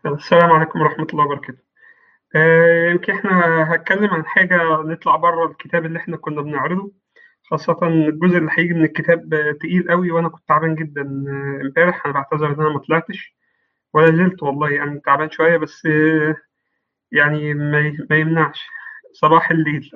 السلام عليكم ورحمة الله وبركاته. آه، يمكن إحنا هاتكلم عن حاجة نطلع بره الكتاب اللي إحنا كنا بنعرضه، خاصةً الجزء اللي هيجي من الكتاب آه، تقيل أوي وأنا كنت تعبان جدًا آه، امبارح، أنا باعتذر إن أنا ما طلعتش ولا زلت والله يعني تعبان شوية بس آه، يعني ما ي- ما يمنعش صباح الليل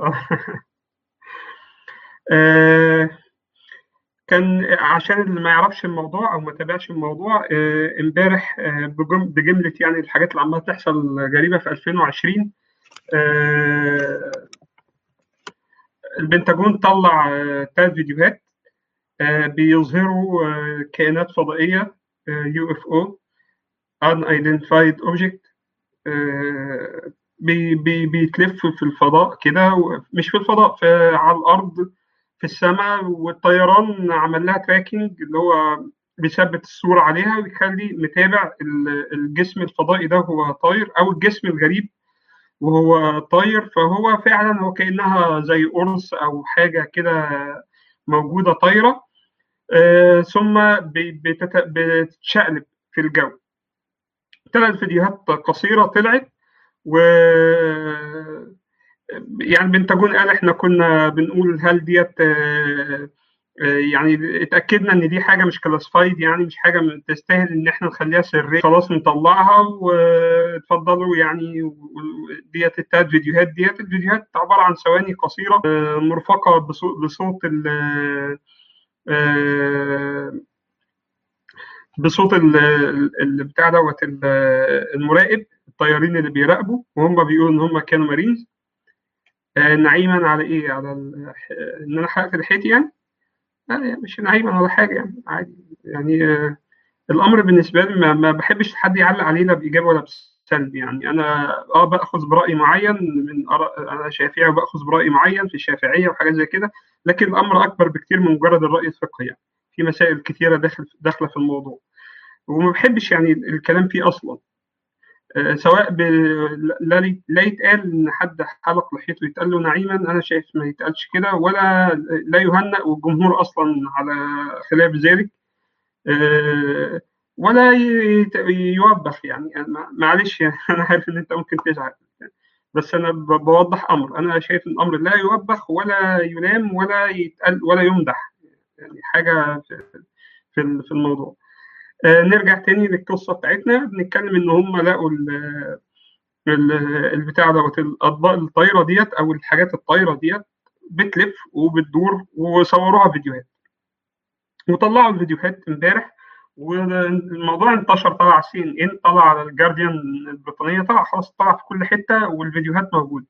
آه، كان عشان اللي ما يعرفش الموضوع او ما تابعش الموضوع آه، امبارح آه، بجم- بجمله يعني الحاجات اللي عماله تحصل غريبه في 2020 آه، البنتاجون طلع ثلاث فيديوهات آه، بيظهروا آه، كائنات فضائيه يو اف او unidentified object آه، بي بي بيتلف في الفضاء كده و- مش في الفضاء في على الارض في السماء والطيران عمل لها تراكنج اللي هو بيثبت الصورة عليها ويخلي متابع ال- الجسم الفضائي ده وهو طاير أو الجسم الغريب وهو طاير فهو فعلا هو كأنها زي قرص أو حاجة كده موجودة طايرة آه، ثم بي- بتت- بتتشقلب في الجو ثلاث فيديوهات قصيرة طلعت و يعني بنتاجون قال احنا كنا بنقول هل ديت آه، آه، يعني اتاكدنا ان دي حاجه مش كلاسفايد يعني مش حاجه م- تستاهل ان احنا نخليها سريه خلاص نطلعها واتفضلوا يعني و- و- ديت التلات فيديوهات ديت الفيديوهات عباره عن ثواني قصيره آه، مرفقه بصو- بصوت ال آه، بصوت ال- ال- ال- بتاع دوت ال- المراقب الطيارين اللي بيراقبوا وهم بيقولوا ان هم كانوا مارينز آه، نعيما على ايه على ال- ان انا حرقت لحيتي يعني لا يعني مش نعيما ولا حاجه يعني عادي يعني آه، الامر بالنسبه لي ما, ما بحبش حد يعلق عليه لا بايجاب ولا بسلب يعني انا اه باخذ براي معين من اراء انا شافعي وباخذ براي معين في الشافعيه وحاجات زي كده لكن الامر اكبر بكتير من مجرد الراي الفقهي يعني في مسائل كثيره داخل داخله في الموضوع وما بحبش يعني الكلام فيه اصلا آه، سواء ب... لا لا يتقال ان حد حلق لحيته يتقال له نعيما انا شايف ما يتقالش كده ولا لا يهنأ والجمهور اصلا على خلاف ذلك آه، ولا يت- يوبخ يعني أنا مع- معلش يعني انا عارف ان انت ممكن تزعل بس انا ب- بوضح امر انا شايف ان الامر لا يوبخ ولا يلام ولا يتقال ولا يمدح يعني حاجه في في ال- في الموضوع آه، نرجع تاني للقصه بتاعتنا بنتكلم ان هم لقوا ال- ال- البتاع دوت الاطباق الطايره ديت او الحاجات الطايره ديت بتلف وبتدور وصوروها فيديوهات وطلعوا الفيديوهات امبارح والموضوع انتشر طلع على سي ان ان طلع على الجارديان البريطانيه طلع خلاص طلع في كل حته والفيديوهات موجوده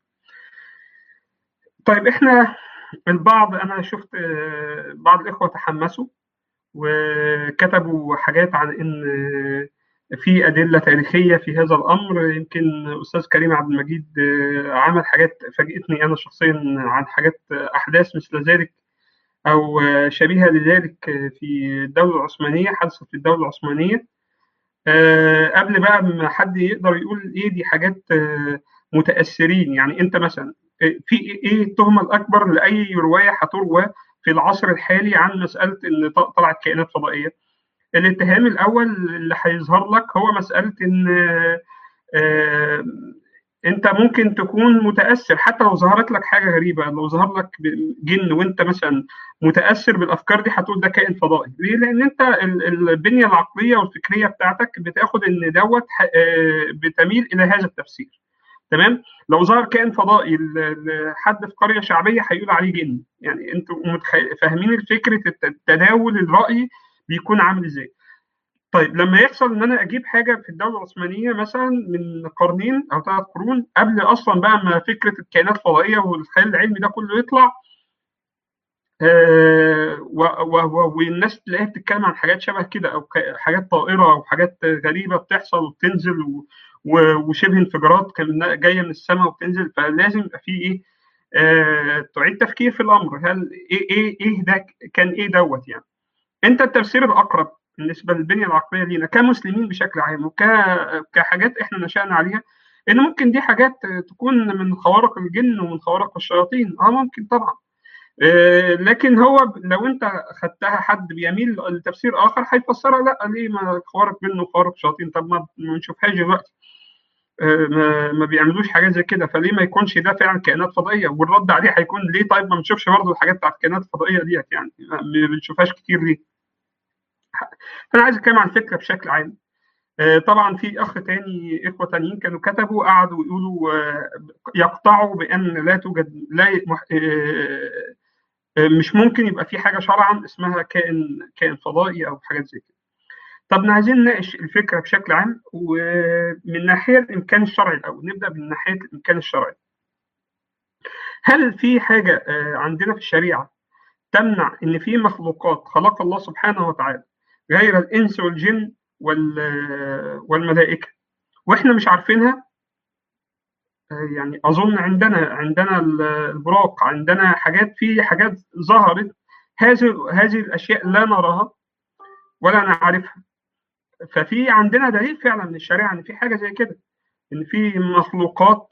طيب احنا البعض انا شفت آه، بعض الاخوه تحمسوا وكتبوا حاجات عن ان في ادله تاريخيه في هذا الامر يمكن استاذ كريم عبد المجيد عمل حاجات فاجئتني انا شخصيا عن حاجات احداث مثل ذلك او شبيهه لذلك في الدوله العثمانيه حدثت في الدوله العثمانيه قبل بقى ما حد يقدر يقول ايه دي حاجات متاثرين يعني انت مثلا في ايه التهمه الاكبر لاي روايه هتروى في العصر الحالي عن مساله ان طلعت كائنات فضائيه الاتهام الاول اللي هيظهر لك هو مساله ان آه، انت ممكن تكون متاثر حتى لو ظهرت لك حاجه غريبه لو ظهر لك جن وانت مثلا متاثر بالافكار دي هتقول ده كائن فضائي ليه لان انت ال- البنيه العقليه والفكريه بتاعتك بتاخد ان دوت ح- آه، بتميل الى هذا التفسير تمام لو ظهر كائن فضائي ل- لحد في قريه شعبيه هيقول عليه جن يعني انتوا متخ- فاهمين فكره الت- تداول الراي بيكون عامل ازاي طيب لما يحصل ان انا اجيب حاجه في الدوله العثمانيه مثلا من قرنين او ثلاث قرون قبل اصلا بقى ما فكره الكائنات الفضائيه والخيال العلمي ده كله يطلع آه، و- و- و- والناس تلاقيها بتتكلم عن حاجات شبه كده او ك- حاجات طائره او حاجات غريبه بتحصل وبتنزل و- و- وشبه انفجارات كان جايه من السماء وبتنزل فلازم يبقى في ايه آه، تعيد تفكير في الامر هل ايه ايه ايه ده كان ايه دوت يعني انت التفسير الاقرب بالنسبه للبنيه العقليه لينا كمسلمين بشكل عام وكحاجات احنا نشأنا عليها ان ممكن دي حاجات تكون من خوارق الجن ومن خوارق الشياطين اه ممكن طبعا آه، لكن هو لو انت خدتها حد بيميل لتفسير اخر هيفسرها لا ليه ما خوارق جن وخوارق شياطين طب ما ما نشوفهاش دلوقتي ما, ما بيعملوش حاجات زي كده فليه ما يكونش ده فعلا كائنات فضائيه والرد عليه هيكون ليه طيب ما بنشوفش برضه الحاجات بتاعت الكائنات الفضائيه ديت يعني ما بنشوفهاش كتير ليه فانا عايز اتكلم عن الفكره بشكل عام طبعا في اخ تاني اخوه تانيين كانوا كتبوا قعدوا يقولوا يقطعوا بان لا توجد لا مش ممكن يبقى في حاجه شرعا اسمها كائن كائن فضائي او حاجات زي كده طب عايزين نناقش الفكره بشكل عام ومن ناحيه الامكان الشرعي الاول نبدا من ناحيه الامكان الشرعي هل في حاجه عندنا في الشريعه تمنع ان في مخلوقات خلق الله سبحانه وتعالى غير الانس والجن والملائكه واحنا مش عارفينها يعني اظن عندنا عندنا البراق عندنا حاجات في حاجات ظهرت هذه هذه الاشياء لا نراها ولا نعرفها ففي عندنا دليل فعلا من الشريعه ان في حاجه زي كده ان في مخلوقات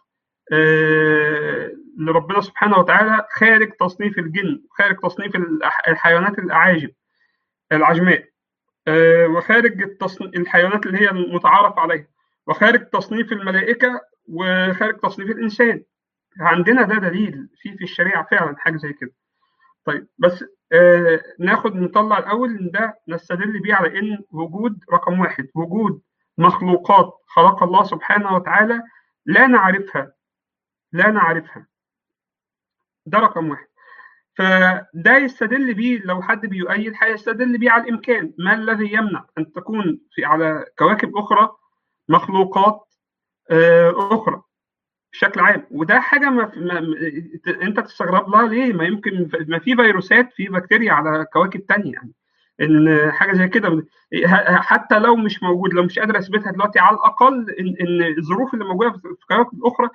آه لربنا سبحانه وتعالى خارج تصنيف الجن خارج تصنيف الحيوانات الاعاجم العجماء آه وخارج الحيوانات اللي هي المتعارف عليها وخارج تصنيف الملائكه وخارج تصنيف الانسان عندنا ده دليل في في الشريعه فعلا حاجه زي كده طيب بس آه ناخد نطلع الاول ان ده نستدل بيه على ان وجود رقم واحد وجود مخلوقات خلق الله سبحانه وتعالى لا نعرفها لا نعرفها ده رقم واحد فده يستدل بيه لو حد بيؤيد هيستدل بيه على الامكان ما الذي يمنع ان تكون في على كواكب اخرى مخلوقات آه اخرى بشكل عام وده حاجه ما, ما انت تستغرب لها ليه ما يمكن ما في فيروسات في بكتيريا على كواكب تانية يعني ان حاجه زي كده حتى لو مش موجود لو مش قادر اثبتها دلوقتي على الاقل ان, إن الظروف اللي موجوده في كواكب اخرى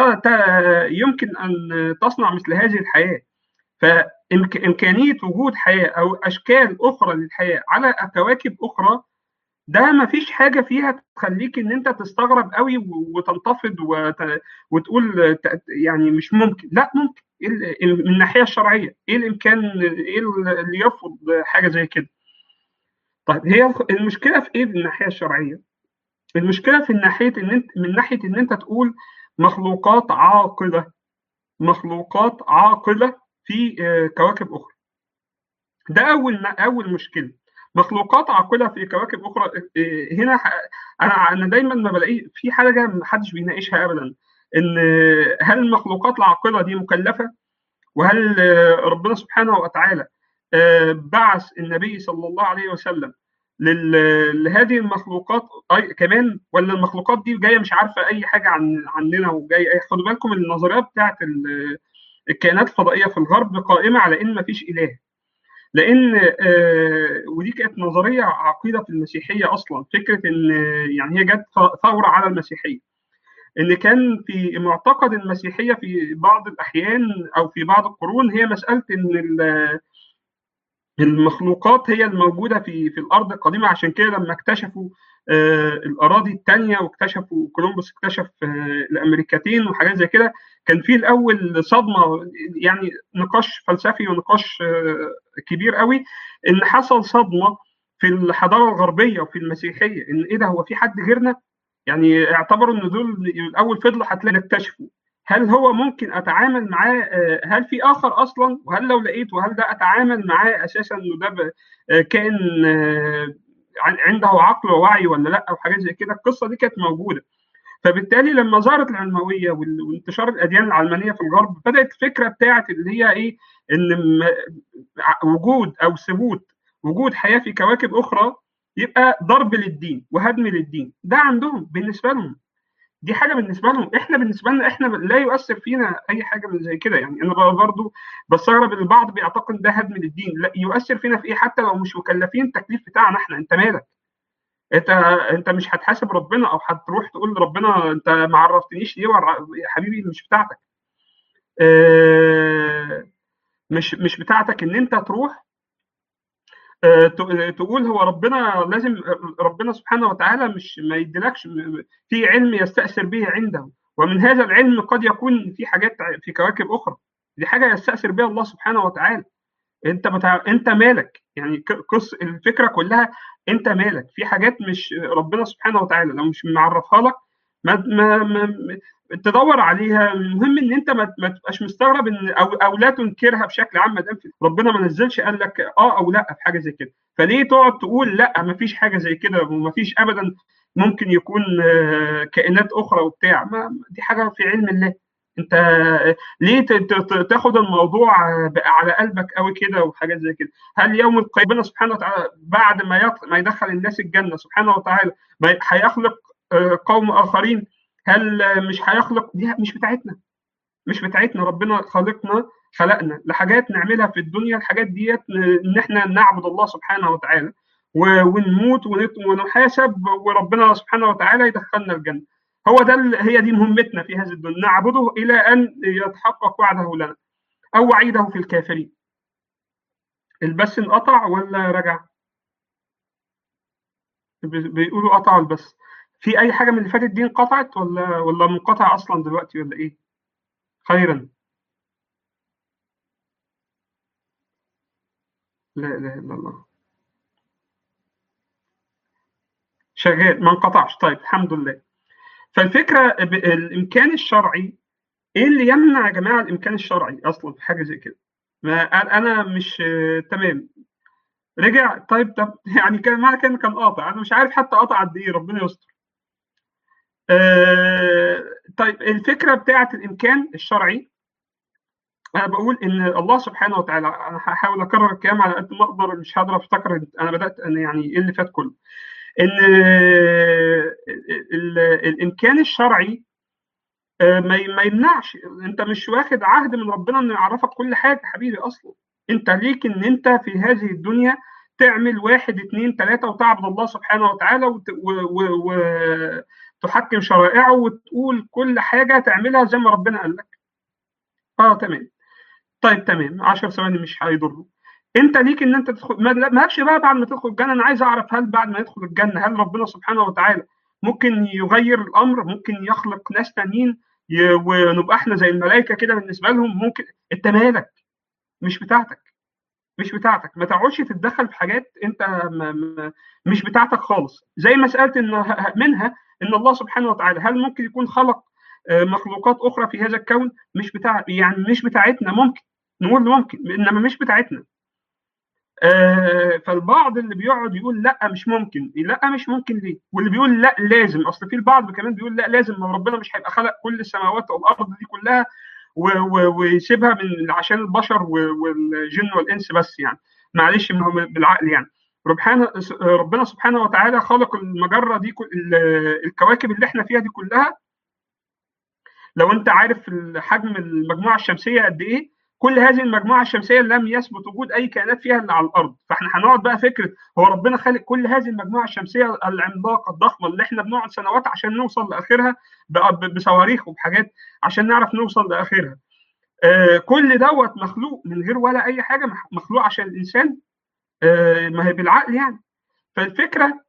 يمكن ان تصنع مثل هذه الحياه فامكانيه وجود حياه او اشكال اخرى للحياه على كواكب اخرى ده ما فيش حاجة فيها تخليك إن أنت تستغرب قوي وتنتفض وت... وتقول يعني مش ممكن، لا ممكن من الناحية الشرعية، إيه الإمكان إيه اللي يرفض حاجة زي كده؟ طيب هي المشكلة في إيه من الناحية الشرعية؟ المشكلة في ناحية إن أنت من ناحية إن أنت تقول مخلوقات عاقلة مخلوقات عاقلة في كواكب أخرى. ده أول أول مشكلة. مخلوقات عاقله في كواكب اخرى هنا انا انا دايما ما بلاقي في حاجه ما حدش بيناقشها ابدا ان هل المخلوقات العاقله دي مكلفه وهل ربنا سبحانه وتعالى بعث النبي صلى الله عليه وسلم لهذه المخلوقات كمان ولا المخلوقات دي جايه مش عارفه اي حاجه عن عننا وجايه خدوا بالكم النظريات بتاعت الكائنات الفضائيه في الغرب قائمه على ان مفيش اله لان آه ودي كانت نظريه عقيده في المسيحيه اصلا فكره ان يعني هي جت ثوره على المسيحيه ان كان في معتقد المسيحيه في بعض الاحيان او في بعض القرون هي مساله ان المخلوقات هي الموجوده في في الارض القديمه عشان كده لما اكتشفوا آه الاراضي الثانيه واكتشفوا كولومبوس اكتشف آه الامريكتين وحاجات زي كده كان في الاول صدمه يعني نقاش فلسفي ونقاش آه كبير قوي ان حصل صدمه في الحضاره الغربيه وفي المسيحيه ان ايه ده هو في حد غيرنا يعني اعتبروا ان دول الاول فضلوا هتلاقي اكتشفوا هل هو ممكن اتعامل معاه هل في اخر اصلا وهل لو لقيت وهل ده اتعامل معاه اساسا انه ده كائن عنده عقل ووعي ولا لا او حاجات زي كده القصه دي كانت موجوده فبالتالي لما ظهرت العلمويه وانتشار الاديان العلمانيه في الغرب بدات الفكره بتاعت اللي هي ايه ان وجود او ثبوت وجود حياه في كواكب اخرى يبقى ضرب للدين وهدم للدين ده عندهم بالنسبه لهم دي حاجه بالنسبه لهم احنا بالنسبه لنا احنا لا يؤثر فينا اي حاجه من زي كده يعني انا برضو بستغرب ان البعض بيعتقد ده هدم للدين لا يؤثر فينا في ايه حتى لو مش مكلفين التكليف بتاعنا احنا انت مالك انت انت مش هتحاسب ربنا او هتروح تقول لربنا انت ما عرفتنيش ليه يا حبيبي مش بتاعتك اه مش مش بتاعتك ان انت تروح تقول هو ربنا لازم ربنا سبحانه وتعالى مش ما يديلكش في علم يستأثر به عنده ومن هذا العلم قد يكون في حاجات في كواكب اخرى دي حاجه يستأثر بها الله سبحانه وتعالى انت بتاع انت مالك يعني قص الفكره كلها انت مالك في حاجات مش ربنا سبحانه وتعالى لو مش معرفها لك ما ما, ما تدور عليها المهم ان انت ما, ما تبقاش مستغرب ان او او لا تنكرها بشكل عام ما دام ربنا ما نزلش قال لك اه او لا في حاجه زي كده فليه تقعد تقول لا ما فيش حاجه زي كده وما فيش ابدا ممكن يكون كائنات اخرى وبتاع ما دي حاجه في علم الله انت ليه تاخد الموضوع بقى على قلبك قوي كده وحاجات زي كده هل يوم ربنا سبحانه وتعالى بعد ما ما يدخل الناس الجنه سبحانه وتعالى هيخلق قوم اخرين هل مش هيخلق دي مش بتاعتنا مش بتاعتنا ربنا خلقنا خلقنا لحاجات نعملها في الدنيا الحاجات ديت ان احنا نعبد الله سبحانه وتعالى ونموت ونحاسب وربنا سبحانه وتعالى يدخلنا الجنه هو ده هي دي مهمتنا في هذه الدنيا نعبده الى ان يتحقق وعده لنا او وعيده في الكافرين البث انقطع ولا رجع بيقولوا قطعوا البث في اي حاجه من اللي فاتت دي انقطعت ولا ولا منقطع اصلا دلوقتي ولا ايه خيرا لا اله الا الله شغال ما انقطعش طيب الحمد لله فالفكره الامكان الشرعي ايه اللي يمنع يا جماعه الامكان الشرعي اصلا في حاجه زي كده ما انا مش تمام رجع طيب طب يعني كان معنى كان كان قاطع انا مش عارف حتى قطع قد ايه ربنا يستر آه طيب الفكره بتاعه الامكان الشرعي انا بقول ان الله سبحانه وتعالى انا هحاول اكرر الكلام على قد ما اقدر مش هقدر افتكر انا بدات انا يعني ايه اللي فات كله ان الامكان الشرعي ما يمنعش انت مش واخد عهد من ربنا انه يعرفك كل حاجه حبيبي اصلا انت ليك ان انت في هذه الدنيا تعمل واحد اثنين ثلاثة وتعبد الله سبحانه وتعالى وتحكم شرائعه وتقول كل حاجة تعملها زي ما ربنا قال لك اه تمام طيب تمام 10 ثواني مش هيضروا انت ليك ان انت تدخل مالكش بقى بعد ما تدخل الجنه انا عايز اعرف هل بعد ما يدخل الجنه هل ربنا سبحانه وتعالى ممكن يغير الامر ممكن يخلق ناس تانيين ونبقى احنا زي الملائكه كده بالنسبه لهم ممكن انت مالك مش بتاعتك مش بتاعتك ما تقعدش تتدخل في حاجات انت ما ما مش بتاعتك خالص زي مساله ان منها ان الله سبحانه وتعالى هل ممكن يكون خلق مخلوقات اخرى في هذا الكون مش بتاع يعني مش بتاعتنا ممكن نقول ممكن انما مش بتاعتنا آه فالبعض اللي بيقعد يقول لا مش ممكن لا مش ممكن ليه واللي بيقول لا لازم اصل في البعض كمان بيقول لا لازم ما ربنا مش هيبقى خلق كل السماوات والارض دي كلها ويسيبها من عشان البشر والجن والانس بس يعني معلش بالعقل يعني ربنا ربنا سبحانه وتعالى خلق المجره دي الكواكب اللي احنا فيها دي كلها لو انت عارف حجم المجموعه الشمسيه قد ايه كل هذه المجموعه الشمسيه لم يثبت وجود اي كائنات فيها الا على الارض فاحنا هنقعد بقى فكره هو ربنا خالق كل هذه المجموعه الشمسيه العملاقه الضخمه اللي احنا بنقعد سنوات عشان نوصل لاخرها بصواريخ وبحاجات عشان نعرف نوصل لاخرها آه كل دوت مخلوق من غير ولا اي حاجه مخلوق عشان الانسان آه ما هي بالعقل يعني فالفكره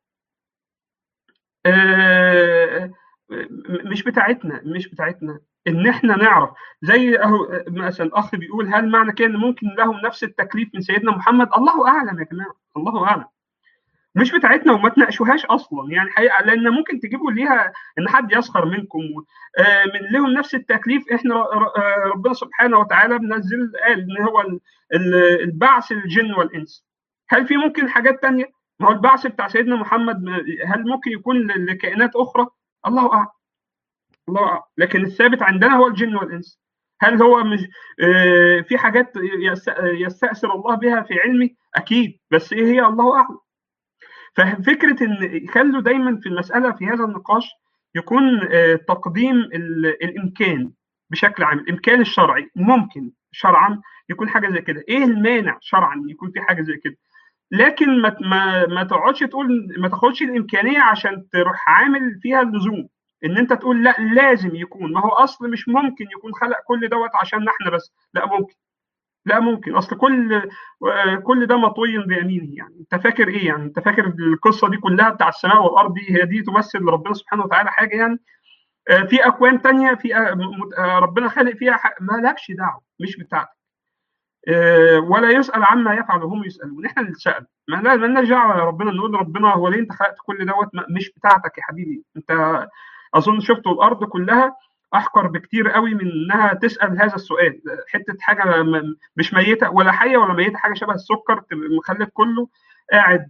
آه مش بتاعتنا مش بتاعتنا ان احنا نعرف زي اهو مثلا اخ بيقول هل معنى كده ان ممكن لهم نفس التكليف من سيدنا محمد الله اعلم يا جماعه الله اعلم مش بتاعتنا وما تناقشوهاش اصلا يعني حقيقه لان ممكن تجيبوا ليها ان حد يسخر منكم آه من لهم نفس التكليف احنا ربنا سبحانه وتعالى منزل قال ان هو البعث للجن والانس هل في ممكن حاجات تانية ما هو البعث بتاع سيدنا محمد هل ممكن يكون لكائنات اخرى الله اعلم الله أعلم. لكن الثابت عندنا هو الجن والانس هل هو مش آه في حاجات يستأثر الله بها في علمي اكيد بس ايه هي الله اعلم ففكره ان يخلوا دايما في المساله في هذا النقاش يكون آه تقديم الامكان بشكل عام الامكان الشرعي ممكن شرعا يكون حاجه زي كده ايه المانع شرعا يكون في حاجه زي كده لكن ما ما ما تقعدش تقول ما تاخدش الامكانيه عشان تروح عامل فيها اللزوم ان انت تقول لا لازم يكون ما هو اصل مش ممكن يكون خلق كل دوت عشان احنا بس لا ممكن لا ممكن اصل كل كل ده مطوي بيمينه يعني انت فاكر ايه يعني انت فاكر القصه دي كلها بتاع السماء والارض دي هي دي تمثل لربنا سبحانه وتعالى حاجه يعني في اكوان تانية في ربنا خالق فيها ما لكش دعوه مش بتاعتك ولا يسال عما يفعل وهم يسالون احنا اللي نسال ما لناش دعوه يا ربنا نقول ربنا هو ليه انت خلقت كل دوت مش بتاعتك يا حبيبي انت اظن شفتوا الارض كلها احقر بكتير قوي من انها تسال هذا السؤال حته حاجه مش ميته ولا حيه ولا ميته حاجه شبه السكر مخلف كله قاعد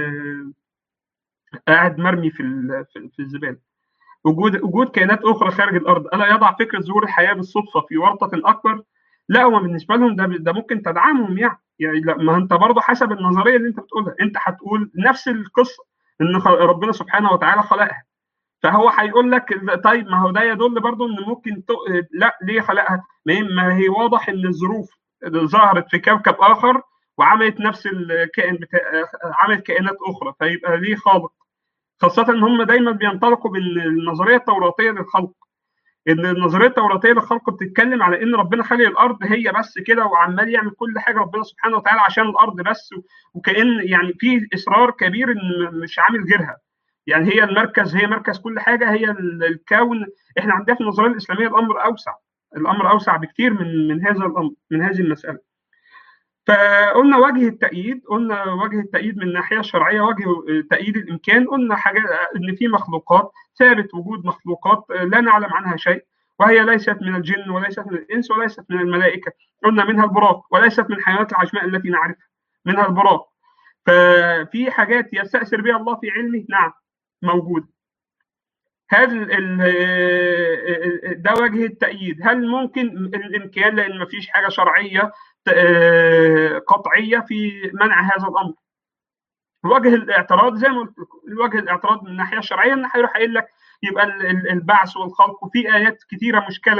قاعد مرمي في في الزباله وجود وجود كائنات اخرى خارج الارض الا يضع فكره ظهور الحياه بالصدفه في ورطه اكبر لا هو بالنسبه لهم ده ده ممكن تدعمهم يعني يعني لا ما انت برضه حسب النظريه اللي انت بتقولها انت هتقول نفس القصه ان ربنا سبحانه وتعالى خلقها فهو هيقول لك طيب ما هو ده يدل برضه ان ممكن ت... لا ليه خلقها؟ ما هي واضح ان الظروف ظهرت في كوكب اخر وعملت نفس الكائن بتا... عملت كائنات اخرى فيبقى ليه خالق خاصة ان هم دايما بينطلقوا بالنظرية التوراتية للخلق ان النظريه التوراتيه للخلق بتتكلم على ان ربنا خلق الارض هي بس كده وعمال يعمل كل حاجه ربنا سبحانه وتعالى عشان الارض بس وكان يعني في اصرار كبير ان مش عامل غيرها يعني هي المركز هي مركز كل حاجه هي الكون احنا عندنا في النظريه الاسلاميه الامر اوسع الامر اوسع بكتير من من هذا الامر من هذه المساله فقلنا وجه التأييد قلنا وجه التأييد من الناحية الشرعية وجه تأييد الإمكان قلنا حاجة إن في مخلوقات ثابت وجود مخلوقات لا نعلم عنها شيء وهي ليست من الجن وليست من الإنس وليست من الملائكة قلنا منها البراق وليست من الحيوانات العجماء التي نعرفها منها البراق ففي حاجات يستأثر بها الله في علمه نعم موجودة هل ده وجه التأييد هل ممكن الإمكان لأن ما فيش حاجة شرعية قطعيه في منع هذا الامر. وجه الاعتراض زي ما قلت لكم وجه الاعتراض من الناحيه الشرعيه ان هيروح قايل لك يبقى البعث والخلق وفي ايات كثيره مشكله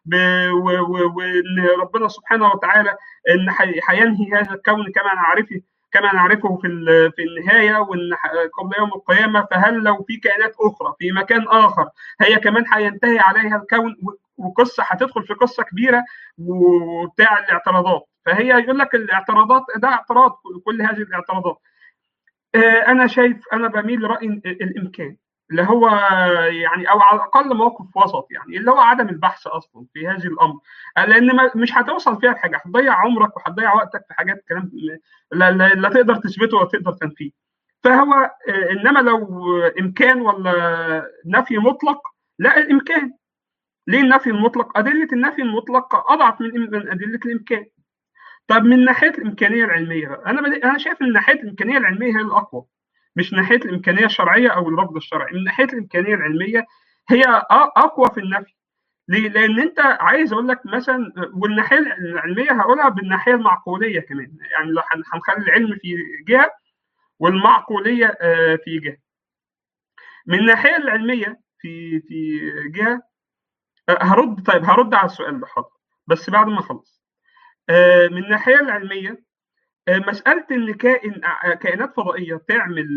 وان ربنا سبحانه وتعالى ان هينهي هذا الكون كما نعرفه كما نعرفه في في النهايه وان قبل يوم القيامه فهل لو في كائنات اخرى في مكان اخر هي كمان هينتهي عليها الكون وقصه هتدخل في قصه كبيره وبتاع الاعتراضات فهي يقول لك الاعتراضات ده اعتراض كل هذه الاعتراضات انا شايف انا بميل لراي الامكان اللي هو يعني او على الاقل موقف وسط يعني اللي هو عدم البحث اصلا في هذه الامر لان مش هتوصل فيها لحاجه هتضيع عمرك وهتضيع وقتك في حاجات كلام لا, لا, لا تقدر تثبته ولا تقدر تنفيه فهو انما لو امكان ولا نفي مطلق لا الامكان ليه النفي المطلق؟ ادله النفي المطلق اضعف من من ادله الامكان. طب من ناحيه الامكانيه العلميه بقى انا بدي انا شايف ان ناحيه الامكانيه العلميه هي الاقوى مش ناحيه الامكانيه الشرعيه او الرفض الشرعي من ناحيه الامكانيه العلميه هي اقوى في النفي ليه؟ لان انت عايز اقول لك مثلا والناحيه العلميه هقولها بالناحيه المعقوليه كمان يعني لو هنخلي العلم في جهه والمعقوليه في جهه من الناحيه العلميه في في جهه هرد طيب هرد على السؤال ده حاضر بس بعد ما اخلص من الناحيه العلميه مساله ان كائن كائنات فضائيه تعمل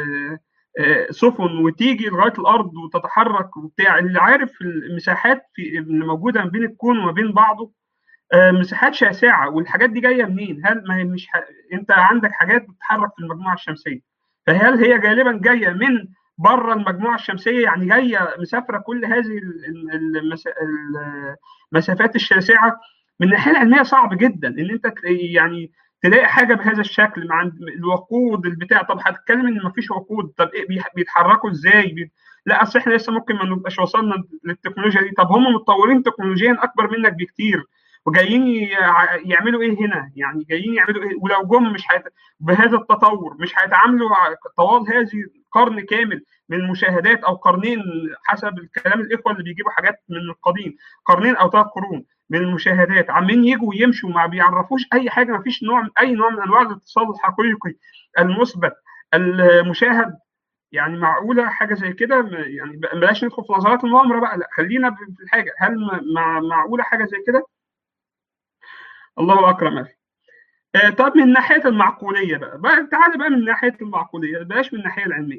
سفن وتيجي لغايه الارض وتتحرك وبتاع اللي عارف المساحات في اللي موجوده ما بين الكون وما بين بعضه مساحات شاسعه والحاجات دي جايه منين؟ هل ما هي مش ح... انت عندك حاجات بتتحرك في المجموعه الشمسيه فهل هي غالبا جايه من بره المجموعه الشمسيه يعني جايه مسافره كل هذه المسافات الشاسعه من الناحيه العلميه صعب جدا ان انت يعني تلاقي حاجه بهذا الشكل مع الوقود البتاع طب هتتكلم ان مفيش وقود طب إيه بيتحركوا ازاي بي... لا اصل احنا لسه ممكن ما نبقاش وصلنا للتكنولوجيا دي طب هم متطورين تكنولوجيا اكبر منك بكتير وجايين يعملوا ايه هنا يعني جايين يعملوا ايه ولو جم مش هيت... بهذا التطور مش هيتعاملوا طوال هذه قرن كامل من المشاهدات او قرنين حسب الكلام الاخوه اللي بيجيبوا حاجات من القديم قرنين او ثلاث قرون من المشاهدات عمالين يجوا ويمشوا ما بيعرفوش اي حاجه ما فيش نوع من اي نوع من انواع الاتصال الحقيقي المثبت المشاهد يعني معقوله حاجه زي كده يعني بلاش ندخل في نظريات المؤامره بقى لا خلينا في الحاجه هل مع معقوله حاجه زي كده؟ الله اكرم أخي. آه طب من ناحيه المعقوليه بقى, بقى تعالى بقى من ناحيه المعقوليه بلاش من الناحيه العلميه.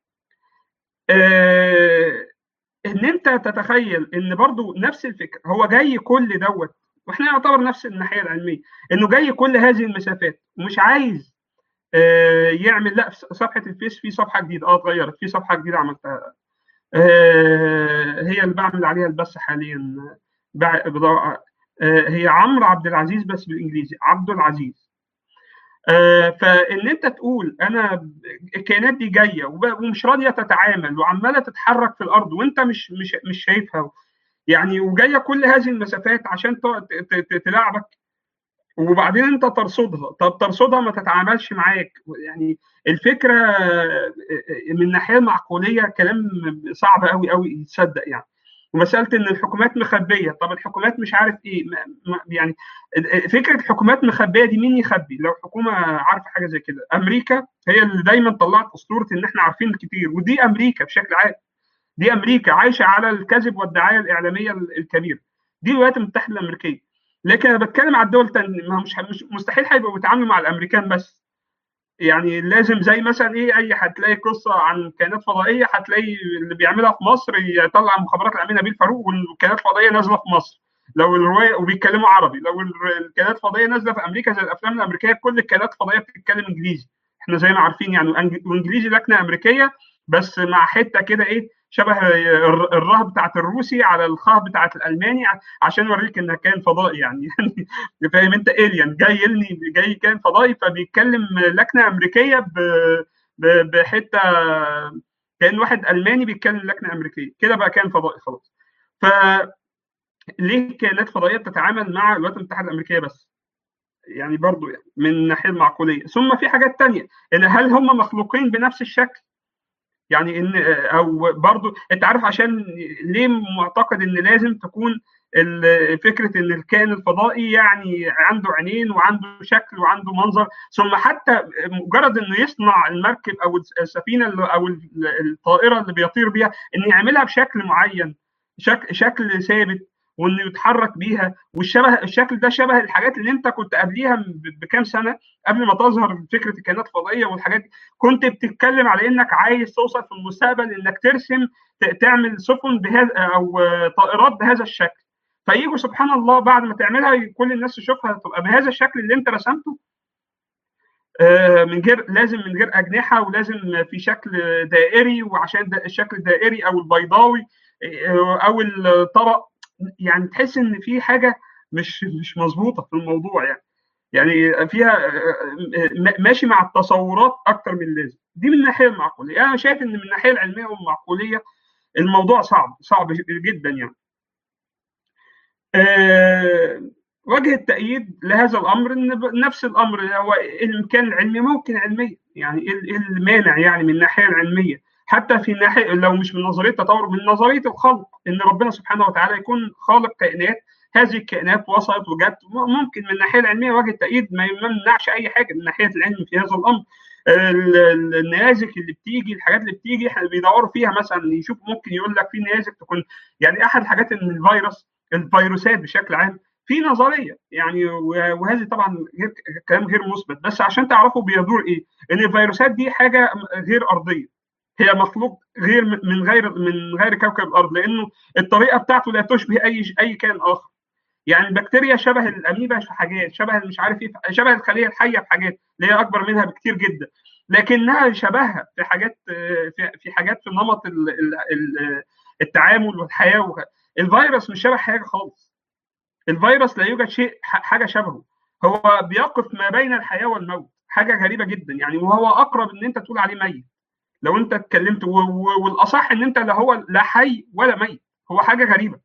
آه ان انت تتخيل ان برضو نفس الفكره هو جاي كل دوت واحنا يعتبر نفس الناحيه العلميه انه جاي كل هذه المسافات ومش عايز آه يعمل لا في صفحه الفيس في صفحه جديده اه اتغيرت في صفحه جديده عملتها آه هي اللي بعمل عليها البث حاليا آه هي عمرو عبد العزيز بس بالانجليزي عبد العزيز آه فان انت تقول انا الكائنات دي جايه ومش راضيه تتعامل وعماله تتحرك في الارض وانت مش مش مش شايفها يعني وجايه كل هذه المسافات عشان تلعبك وبعدين انت ترصدها طب ترصدها ما تتعاملش معاك يعني الفكره من الناحيه المعقوليه كلام صعب قوي قوي يتصدق يعني ومساله ان الحكومات مخبيه طب الحكومات مش عارف ايه يعني فكره الحكومات مخبيه دي مين يخبي لو حكومه عارفه حاجه زي كده امريكا هي اللي دايما طلعت اسطوره ان احنا عارفين الكتير ودي امريكا بشكل عام دي امريكا عايشه على الكذب والدعايه الاعلاميه الكبيره دي الولايات المتحده الامريكيه لكن انا بتكلم على الدول الثانيه ما مش مستحيل هيبقوا بيتعاملوا مع الامريكان بس يعني لازم زي مثلا ايه اي هتلاقي قصه عن كائنات فضائيه هتلاقي اللي بيعملها في مصر يطلع المخابرات الامنيه نبيل فاروق والكائنات الفضائيه نازله في مصر لو الروايه وبيتكلموا عربي لو الكائنات الفضائيه نازله في امريكا زي الافلام الامريكيه كل الكائنات الفضائيه بتتكلم انجليزي احنا زي ما عارفين يعني وانجليزي لكنه امريكيه بس مع حته كده ايه شبه الره بتاعت الروسي على الخاء بتاعت الالماني عشان اوريك انها كان فضائي يعني يعني فاهم انت الين جاي لني جاي كان فضائي فبيتكلم لكنه امريكيه بحته كان واحد الماني بيتكلم لكنه امريكيه كده بقى كان فضائي خلاص ف ليه كائنات فضائيه بتتعامل مع الولايات المتحده الامريكيه بس يعني برضو يعني من الناحيه المعقوليه ثم في حاجات تانية ان هل هم مخلوقين بنفس الشكل يعني ان او برضو انت عارف عشان ليه معتقد ان لازم تكون فكره ان الكائن الفضائي يعني عنده عينين وعنده شكل وعنده منظر ثم حتى مجرد انه يصنع المركب او السفينه او الطائره اللي بيطير بيها انه يعملها بشكل معين شكل شكل ثابت وانه يتحرك بيها والشبه الشكل ده شبه الحاجات اللي انت كنت قبليها بكام سنه قبل ما تظهر فكره الكائنات الفضائيه والحاجات دي كنت بتتكلم على انك عايز توصل في المستقبل انك ترسم تعمل سفن بهذا او طائرات بهذا الشكل فيجوا سبحان الله بعد ما تعملها كل الناس تشوفها تبقى بهذا الشكل اللي انت رسمته من غير لازم من غير اجنحه ولازم في شكل دائري وعشان ده الشكل الدائري او البيضاوي او الطبق يعني تحس ان في حاجه مش مش مظبوطه في الموضوع يعني يعني فيها ماشي مع التصورات اكتر من اللازم دي من الناحيه المعقوليه يعني انا شايف ان من الناحيه العلميه والمعقوليه الموضوع صعب صعب جدا يعني أه وجه التأييد لهذا الأمر إن نفس الأمر هو الإمكان العلمي ممكن علميا يعني إيه المانع يعني من الناحية العلمية حتى في ناحيه لو مش من نظريه التطور من نظريه الخلق ان ربنا سبحانه وتعالى يكون خالق كائنات هذه الكائنات وصلت وجت ممكن من الناحيه العلميه وجه التأييد ما يمنعش اي حاجه من ناحيه العلم في هذا الامر النيازك اللي بتيجي الحاجات اللي بتيجي احنا بيدوروا فيها مثلا يشوف ممكن يقول لك في نيازك تكون يعني احد الحاجات ان الفيروس الفيروسات بشكل عام في نظريه يعني وهذه طبعا غير كلام غير مثبت بس عشان تعرفوا بيدور ايه ان الفيروسات دي حاجه غير ارضيه هي مخلوق غير من غير من غير كوكب الارض لانه الطريقه بتاعته لا تشبه اي اي كائن اخر يعني البكتيريا شبه الاميبا في حاجات شبه مش عارف ايه شبه الخليه الحيه في حاجات اللي هي اكبر منها بكتير جدا لكنها شبهها في حاجات في, في حاجات في نمط التعامل والحياه الفيروس مش شبه حاجه خالص الفيروس لا يوجد شيء حاجه شبهه هو بيقف ما بين الحياه والموت حاجه غريبه جدا يعني وهو اقرب ان انت تقول عليه ميت لو انت اتكلمت والاصح ان انت لا هو لا حي ولا ميت هو حاجه غريبه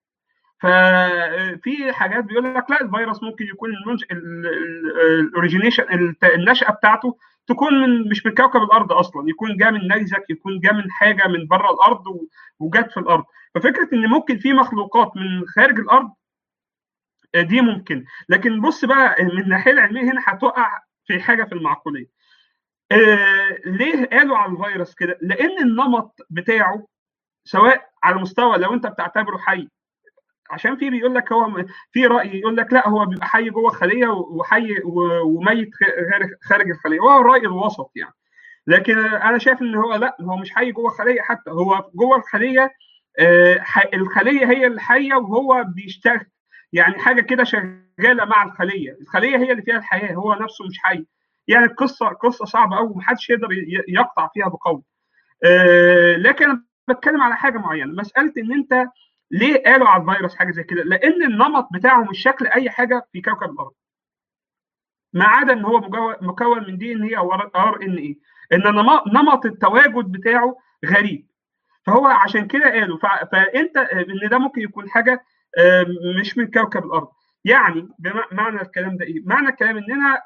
ففي حاجات بيقول لك لا الفيروس ممكن يكون الاوريجينيشن النشاه بتاعته تكون من مش من كوكب الارض اصلا يكون جاء من نيزك يكون جاء من حاجه من بره الارض وجت في الارض ففكره ان ممكن في مخلوقات من خارج الارض دي ممكن لكن بص بقى من الناحيه العلميه هنا هتقع في حاجه في المعقوليه آه ليه قالوا على الفيروس كده لان النمط بتاعه سواء على مستوى لو انت بتعتبره حي عشان في بيقول لك هو في راي يقول لك لا هو بيبقى حي جوه الخليه وحي وميت خارج الخليه وهو الراي الوسط يعني لكن انا شايف ان هو لا هو مش حي جوه الخليه حتى هو جوه الخليه آه الخليه هي الحيه وهو بيشتغل يعني حاجه كده شغاله مع الخليه الخليه هي اللي فيها الحياه هو نفسه مش حي يعني القصه قصه صعبه قوي ومحدش يقدر يقطع فيها بقول آه لكن انا بتكلم على حاجه معينه مساله ان انت ليه قالوا على الفيروس حاجه زي كده لان النمط بتاعه مش شكل اي حاجه في كوكب الارض ما عدا ان هو مكون من دي ان اي او ار ان اي ان نمط التواجد بتاعه غريب فهو عشان كده قالوا فانت ان ده ممكن يكون حاجه مش من كوكب الارض يعني بمعنى الكلام ده ايه؟ معنى الكلام اننا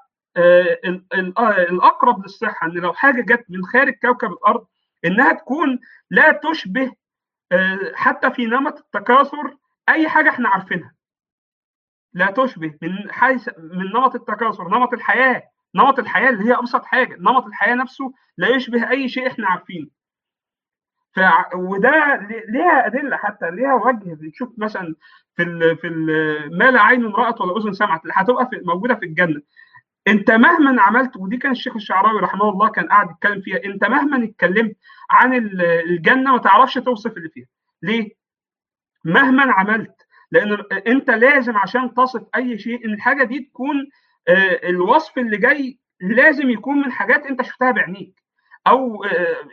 الاقرب للصحه ان لو حاجه جت من خارج كوكب الارض انها تكون لا تشبه حتى في نمط التكاثر اي حاجه احنا عارفينها لا تشبه من حيث من نمط التكاثر نمط الحياه نمط الحياه اللي هي ابسط حاجه نمط الحياه نفسه لا يشبه اي شيء احنا عارفينه ف وده ليها ادله حتى ليها وجه بنشوف مثلا في ال في ال ما لا عين رات ولا اذن سمعت اللي هتبقى في موجوده في الجنه انت مهما عملت ودي كان الشيخ الشعراوي رحمه الله كان قاعد يتكلم فيها انت مهما اتكلمت عن الجنه ما تعرفش توصف اللي فيها ليه مهما عملت لان انت لازم عشان تصف اي شيء ان الحاجه دي تكون الوصف اللي جاي لازم يكون من حاجات انت شفتها بعينيك او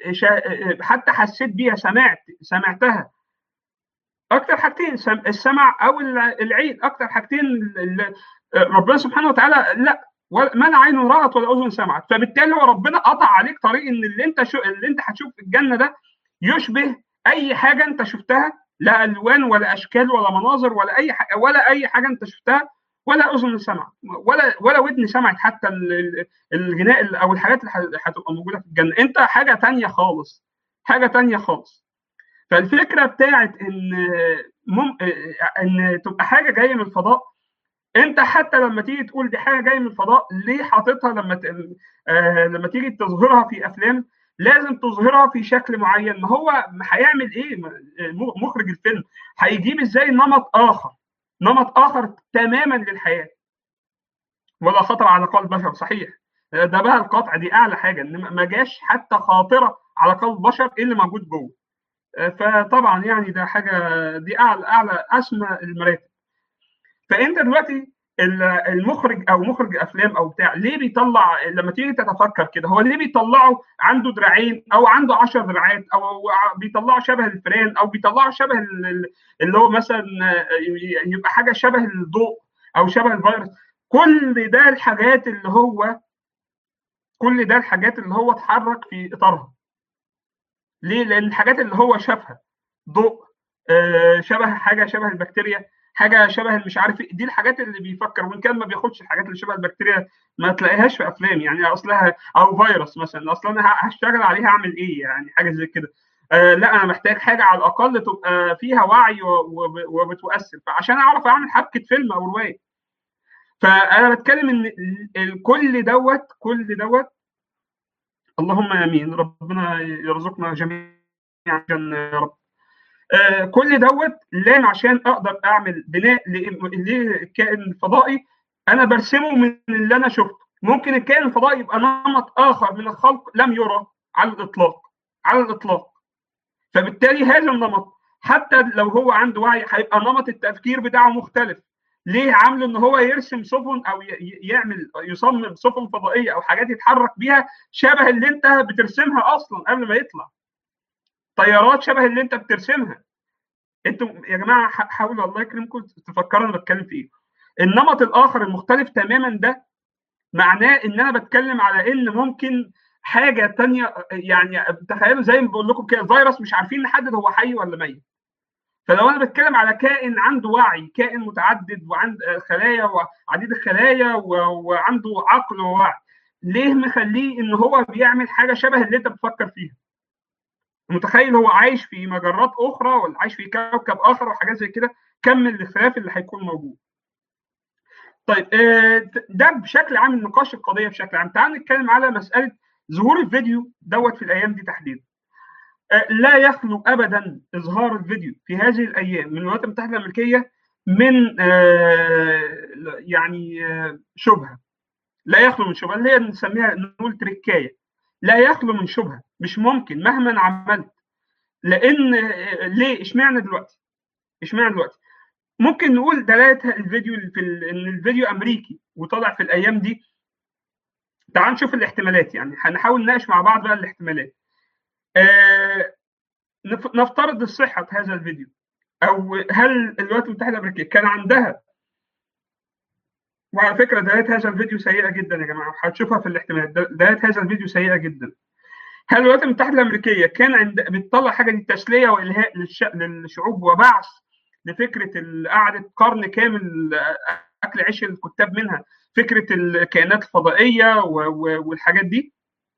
حتى حسيت بيها سمعت سمعتها اكتر حاجتين السمع او العين اكتر حاجتين ربنا سبحانه وتعالى لا ما لا عين رأت ولا اذن سمعت فبالتالي هو ربنا قطع عليك طريق ان اللي انت شو اللي انت هتشوف في الجنه ده يشبه اي حاجه انت شفتها لا الوان ولا اشكال ولا مناظر ولا اي حاجه ولا اي حاجه انت شفتها ولا اذن سمعت ولا ولا ودن سمعت حتى الغناء او الحاجات اللي هتبقى موجوده في الجنه انت حاجه تانية خالص حاجه تانية خالص فالفكره بتاعت ان مم... ان تبقى حاجه جايه من الفضاء انت حتى لما تيجي تقول دي حاجه جايه من الفضاء ليه حاططها لما ت... آه لما تيجي تظهرها في افلام لازم تظهرها في شكل معين ما هو هيعمل ايه مخرج الفيلم هيجيب ازاي نمط اخر نمط اخر تماما للحياه ولا خطر على قلب بشر صحيح ده بقى القطع دي اعلى حاجه ان ما جاش حتى خاطره على قلب بشر ايه اللي موجود جوه فطبعا يعني ده حاجه دي اعلى اعلى اسمى المراتب فانت دلوقتي المخرج او مخرج افلام او بتاع ليه بيطلع لما تيجي تتفكر كده هو ليه بيطلعه عنده دراعين او عنده 10 دراعات او بيطلعه شبه الفئران او بيطلعه شبه اللي هو مثلا يبقى حاجه شبه الضوء او شبه الفيروس كل ده الحاجات اللي هو كل ده الحاجات اللي هو اتحرك في اطارها ليه لان الحاجات اللي هو شافها ضوء شبه حاجه شبه البكتيريا حاجه شبه مش عارف دي الحاجات اللي بيفكر وان كان ما بياخدش الحاجات اللي شبه البكتيريا ما تلاقيهاش في افلام يعني اصلها او فيروس مثلا اصلا انا هشتغل عليها اعمل ايه يعني حاجه زي كده آه لا انا محتاج حاجه على الاقل تبقى فيها وعي وبتؤثر فعشان اعرف اعمل حبكه فيلم او روايه فانا بتكلم ان كل دوت كل دوت اللهم امين ربنا يرزقنا جميعا يا رب آه كل دوت لازم عشان اقدر اعمل بناء لكائن فضائي انا برسمه من اللي انا شفته ممكن الكائن الفضائي يبقى نمط اخر من الخلق لم يرى على الاطلاق على الاطلاق فبالتالي هذا النمط حتى لو هو عنده وعي هيبقى نمط التفكير بتاعه مختلف ليه عامله ان هو يرسم سفن او يعمل يصمم سفن فضائيه او حاجات يتحرك بيها شبه اللي انت بترسمها اصلا قبل ما يطلع طيارات شبه اللي انت بترسمها انتوا يا جماعه حاولوا الله يكرمكم تفكروا انا بتكلم في ايه النمط الاخر المختلف تماما ده معناه ان انا بتكلم على ان ممكن حاجه تانية يعني تخيلوا زي ما بقول لكم كده فيروس مش عارفين نحدد هو حي ولا ميت فلو انا بتكلم على كائن عنده وعي كائن متعدد وعند خلايا وعديد الخلايا وعنده عقل ووعي ليه مخليه ان هو بيعمل حاجه شبه اللي انت بتفكر فيها متخيل هو عايش في مجرات اخرى ولا عايش في كوكب اخر وحاجات زي كده كم الاختلاف اللي هيكون موجود طيب ده بشكل عام نقاش القضيه بشكل عام تعال نتكلم على مساله ظهور الفيديو دوت في الايام دي تحديدا لا يخلو ابدا اظهار الفيديو في هذه الايام من الولايات المتحده الامريكيه من يعني شبهه لا يخلو من شبهه اللي هي نسميها نقول تركايه لا يخلو من شبهه مش ممكن مهما عملت لان ليه اشمعنى دلوقتي اشمعنى دلوقتي ممكن نقول دلاله الفيديو في ان الفيديو امريكي وطلع في الايام دي تعال نشوف الاحتمالات يعني هنحاول نناقش مع بعض بقى الاحتمالات آه نفترض صحه هذا الفيديو او هل الولايات المتحده الامريكيه كان عندها وعلى فكره دلالة هذا الفيديو سيئه جدا يا جماعه هتشوفها في الاحتمالات دلالة هذا الفيديو سيئه جدا هل الولايات المتحده الامريكيه كان عند بتطلع حاجه دي تسليه والهاء للش... للشعوب وبعث لفكره قعدة قرن كامل اكل عيش الكتاب منها فكره الكائنات الفضائيه و... و... والحاجات دي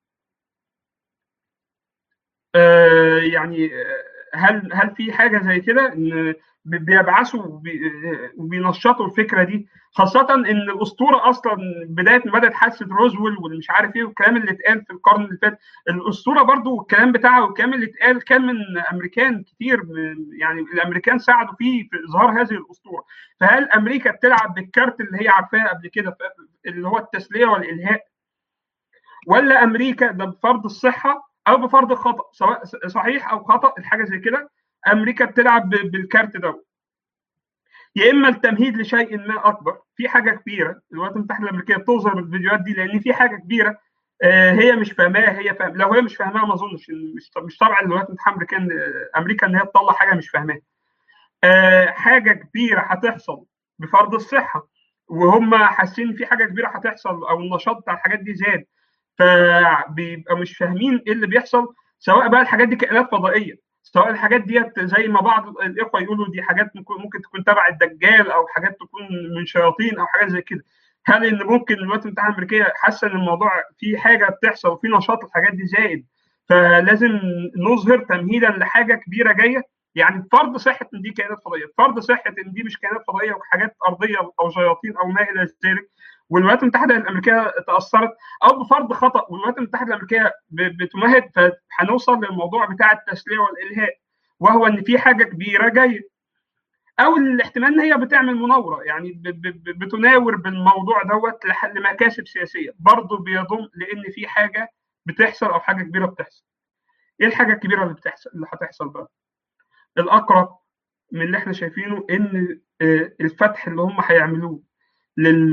آه يعني هل هل في حاجه زي كده ان بيبعثوا وبينشطوا الفكره دي خاصه ان الاسطوره اصلا بدايه ما بدات حادثه روزويل والمش عارف ايه والكلام اللي اتقال في القرن اللي فات الاسطوره برضو والكلام بتاعها والكلام اللي اتقال كان من امريكان كتير من يعني الامريكان ساعدوا فيه في اظهار هذه الاسطوره فهل امريكا بتلعب بالكارت اللي هي عارفاه قبل كده اللي هو التسليه والالهاء ولا امريكا ده بفرض الصحه او بفرض الخطا سواء صحيح او خطا الحاجه زي كده امريكا بتلعب بالكارت ده يا اما التمهيد لشيء ما اكبر في حاجه كبيره الولايات المتحده الامريكيه بتظهر الفيديوهات دي لان في حاجه كبيره هي مش فاهماها هي فاهم لو هي مش فاهماها ما اظنش مش مش طبعا الولايات المتحده الامريكيه امريكا ان هي تطلع حاجه مش فاهماها حاجه كبيره هتحصل بفرض الصحه وهم حاسين في حاجه كبيره هتحصل او النشاط بتاع الحاجات دي زاد فبيبقى مش فاهمين ايه اللي بيحصل سواء بقى الحاجات دي كائنات فضائيه سواء الحاجات ديت زي ما بعض الاخوه يقولوا دي حاجات ممكن تكون تبع الدجال او حاجات تكون من شياطين او حاجات زي كده هل ان ممكن الولايات المتحده الامريكيه حاسه ان الموضوع في حاجه بتحصل وفي نشاط الحاجات دي زائد فلازم نظهر تمهيدا لحاجه كبيره جايه يعني فرض صحه ان دي كائنات فضائيه فرض صحه ان دي مش كائنات فضائيه وحاجات ارضيه او شياطين او ما الى ذلك والولايات المتحده الامريكيه تاثرت او بفرض خطا والولايات المتحده الامريكيه بتمهد فهنوصل للموضوع بتاع التسليه والالهاء وهو ان في حاجه كبيره جايه او الاحتمال ان هي بتعمل مناوره يعني بتناور بالموضوع دوت لمكاسب سياسيه برضه بيضم لان في حاجه بتحصل او حاجه كبيره بتحصل ايه الحاجه الكبيره اللي بتحصل اللي هتحصل بقى الاقرب من اللي احنا شايفينه ان الفتح اللي هم هيعملوه لل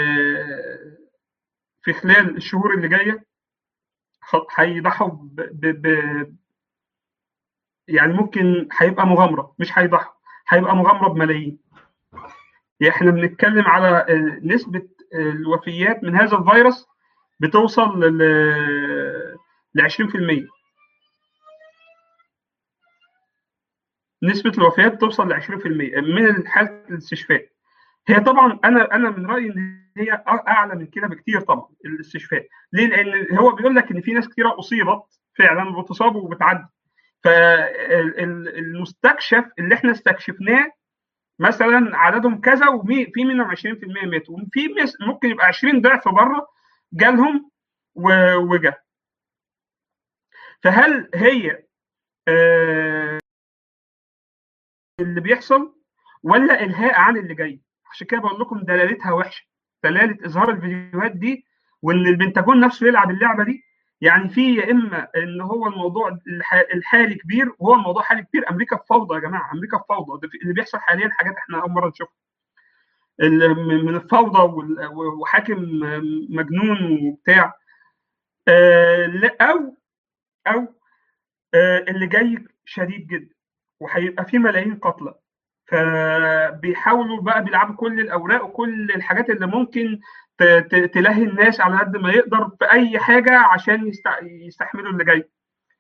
في خلال الشهور اللي جايه هيضحوا ب... ب... ب... يعني ممكن هيبقى مغامره مش هيضحوا هيبقى مغامره بملايين يعني احنا بنتكلم على نسبه الوفيات من هذا الفيروس بتوصل ل ل 20% نسبة الوفيات بتوصل ل 20% من حالة الاستشفاء هي طبعا انا انا من رايي ان هي اعلى من كده بكتير طبعا الاستشفاء ليه لان هو بيقول لك ان في ناس كتيره اصيبت فعلا وتصاب وبتعدي فالمستكشف اللي احنا استكشفناه مثلا عددهم كذا وفي منهم 20% ماتوا وفي ممكن يبقى 20 ضعف بره جالهم وجا فهل هي آه اللي بيحصل ولا الهاء عن اللي جاي عشان كده بقول لكم دلالتها وحشه دلاله اظهار الفيديوهات دي وان البنتاجون نفسه يلعب اللعبه دي يعني في يا اما ان هو الموضوع الحالي كبير وهو الموضوع حالي كبير امريكا في فوضى يا جماعه امريكا في فوضى اللي بيحصل حاليا حاجات احنا اول مره نشوفها من الفوضى وحاكم مجنون وبتاع او او اللي جاي شديد جدا وهيبقى فيه ملايين قتلى فبيحاولوا بقى بيلعبوا كل الاوراق وكل الحاجات اللي ممكن تلهي الناس على قد ما يقدر في اي حاجه عشان يستحملوا اللي جاي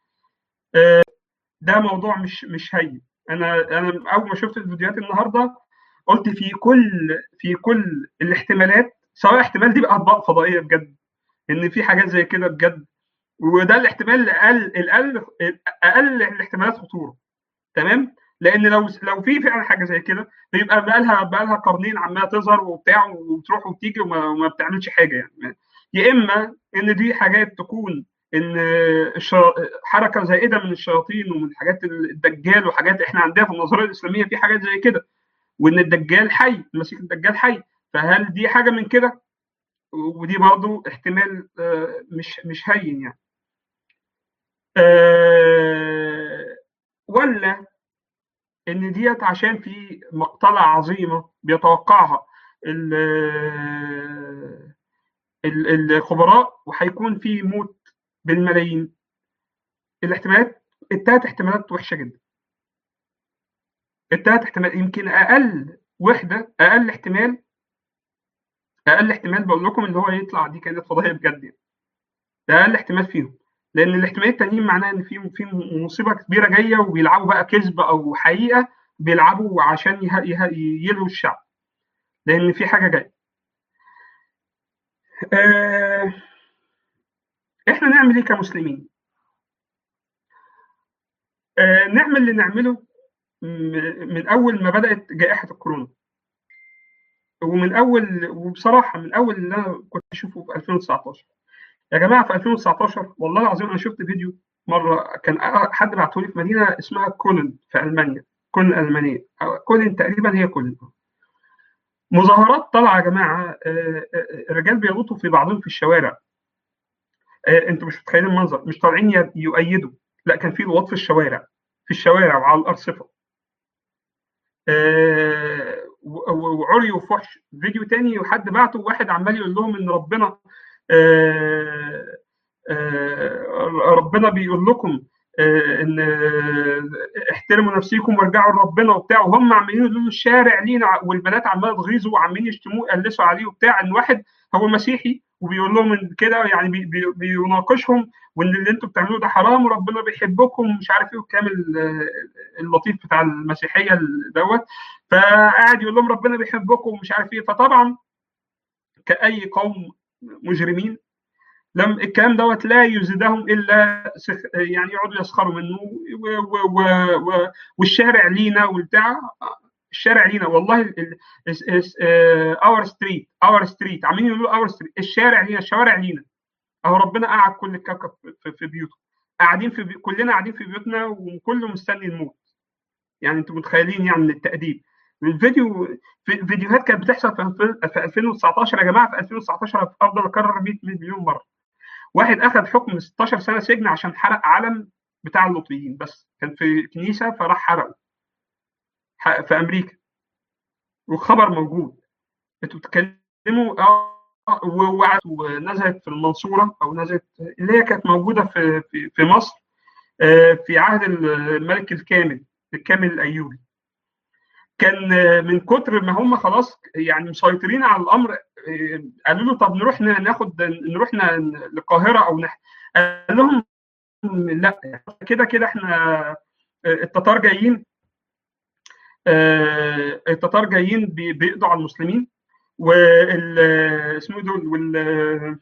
ده موضوع مش مش هين انا انا اول ما شفت الفيديوهات النهارده قلت في كل في كل الاحتمالات سواء احتمال دي بقى اطباق فضائيه بجد ان في حاجات زي كده بجد وده الاحتمال الاقل الاقل اقل الاحتمالات خطوره تمام لان لو لو في فعلا حاجه زي كده بيبقى بقى لها بقى لها قرنين عماله تظهر وبتاع وتروح وتيجي وما, وما بتعملش حاجه يعني يا اما ان دي حاجات تكون ان حركه زائده من الشياطين ومن حاجات الدجال وحاجات احنا عندنا في النظريه الاسلاميه في حاجات زي كده وان الدجال حي المسيح الدجال حي فهل دي حاجه من كده ودي برضو احتمال مش مش هين يعني ولا ان ديت عشان في مقتلة عظيمة بيتوقعها الخبراء وهيكون في موت بالملايين الاحتمالات التلات احتمالات وحشة جدا التلات احتمال يمكن اقل وحدة اقل احتمال اقل احتمال بقول لكم اللي هو يطلع دي كانت فضائيه بجد يعني. ده اقل احتمال فيهم لان الاحتمالات التانيين معناه ان في في مصيبه كبيره جايه وبيلعبوا بقى كذب او حقيقه بيلعبوا عشان يه... يه... يلهوا الشعب لان في حاجه جايه آه... احنا نعمل ايه كمسلمين آه نعمل اللي نعمله من اول ما بدات جائحه الكورونا ومن اول وبصراحه من اول اللي انا كنت اشوفه في 2019 يا جماعه في 2019 والله العظيم انا شفت فيديو مره كان حد بعته لي في مدينه اسمها كولن في المانيا كولن المانيه كولن تقريبا هي كولن مظاهرات طالعه يا جماعه الرجال بيغوطوا في بعضهم في الشوارع انتوا مش متخيلين المنظر مش طالعين يؤيدوا لا كان في لواط في الشوارع في الشوارع وعلى الارصفه وعري وفحش فيديو تاني وحد بعته واحد عمال يقول لهم ان ربنا آآ آآ ربنا بيقول لكم ان احترموا نفسيكم وارجعوا لربنا وبتاع وهم عمالين يقولوا الشارع لينا والبنات عماله تغيظوا وعمالين يشتموه يقلسوا عليه وبتاع ان واحد هو مسيحي وبيقول لهم ان كده يعني بي بي بيناقشهم وان اللي انتم بتعملوه ده حرام وربنا بيحبكم ومش عارف ايه والكلام اللطيف بتاع المسيحيه دوت فقاعد يقول لهم ربنا بيحبكم ومش عارف ايه فطبعا كاي قوم مجرمين لم الكلام دوت لا يزيدهم الا سخ... يعني يقعدوا يسخروا منه و... و... و... والشارع لينا والبتاع الشارع لينا والله اور ستريت اور ستريت عاملين يقولوا اور ستريت الشارع لينا الشوارع لينا اهو ربنا قعد كل الكوكب في, في بيوته قاعدين في بي... كلنا قاعدين في بيوتنا وكله مستني الموت يعني انتم متخيلين يعني التأديب الفيديو في فيديوهات كانت بتحصل في 2019 يا جماعه في 2019 افضل اكرر 100 مليون مره واحد اخذ حكم 16 سنه سجن عشان حرق علم بتاع اللوطيين بس كان في كنيسه فراح حرقه في امريكا والخبر موجود انتوا بتتكلموا اه ونزلت في المنصوره او نزلت اللي هي كانت موجوده في في, في مصر في عهد الملك الكامل الكامل الايوبي كان من كتر ما هم خلاص يعني مسيطرين على الامر قالوا له طب نروح ناخد نروح القاهره او نح... قال لهم لا كده كده احنا التتار جايين التتار جايين بيقضوا على المسلمين وال اسمه دول وال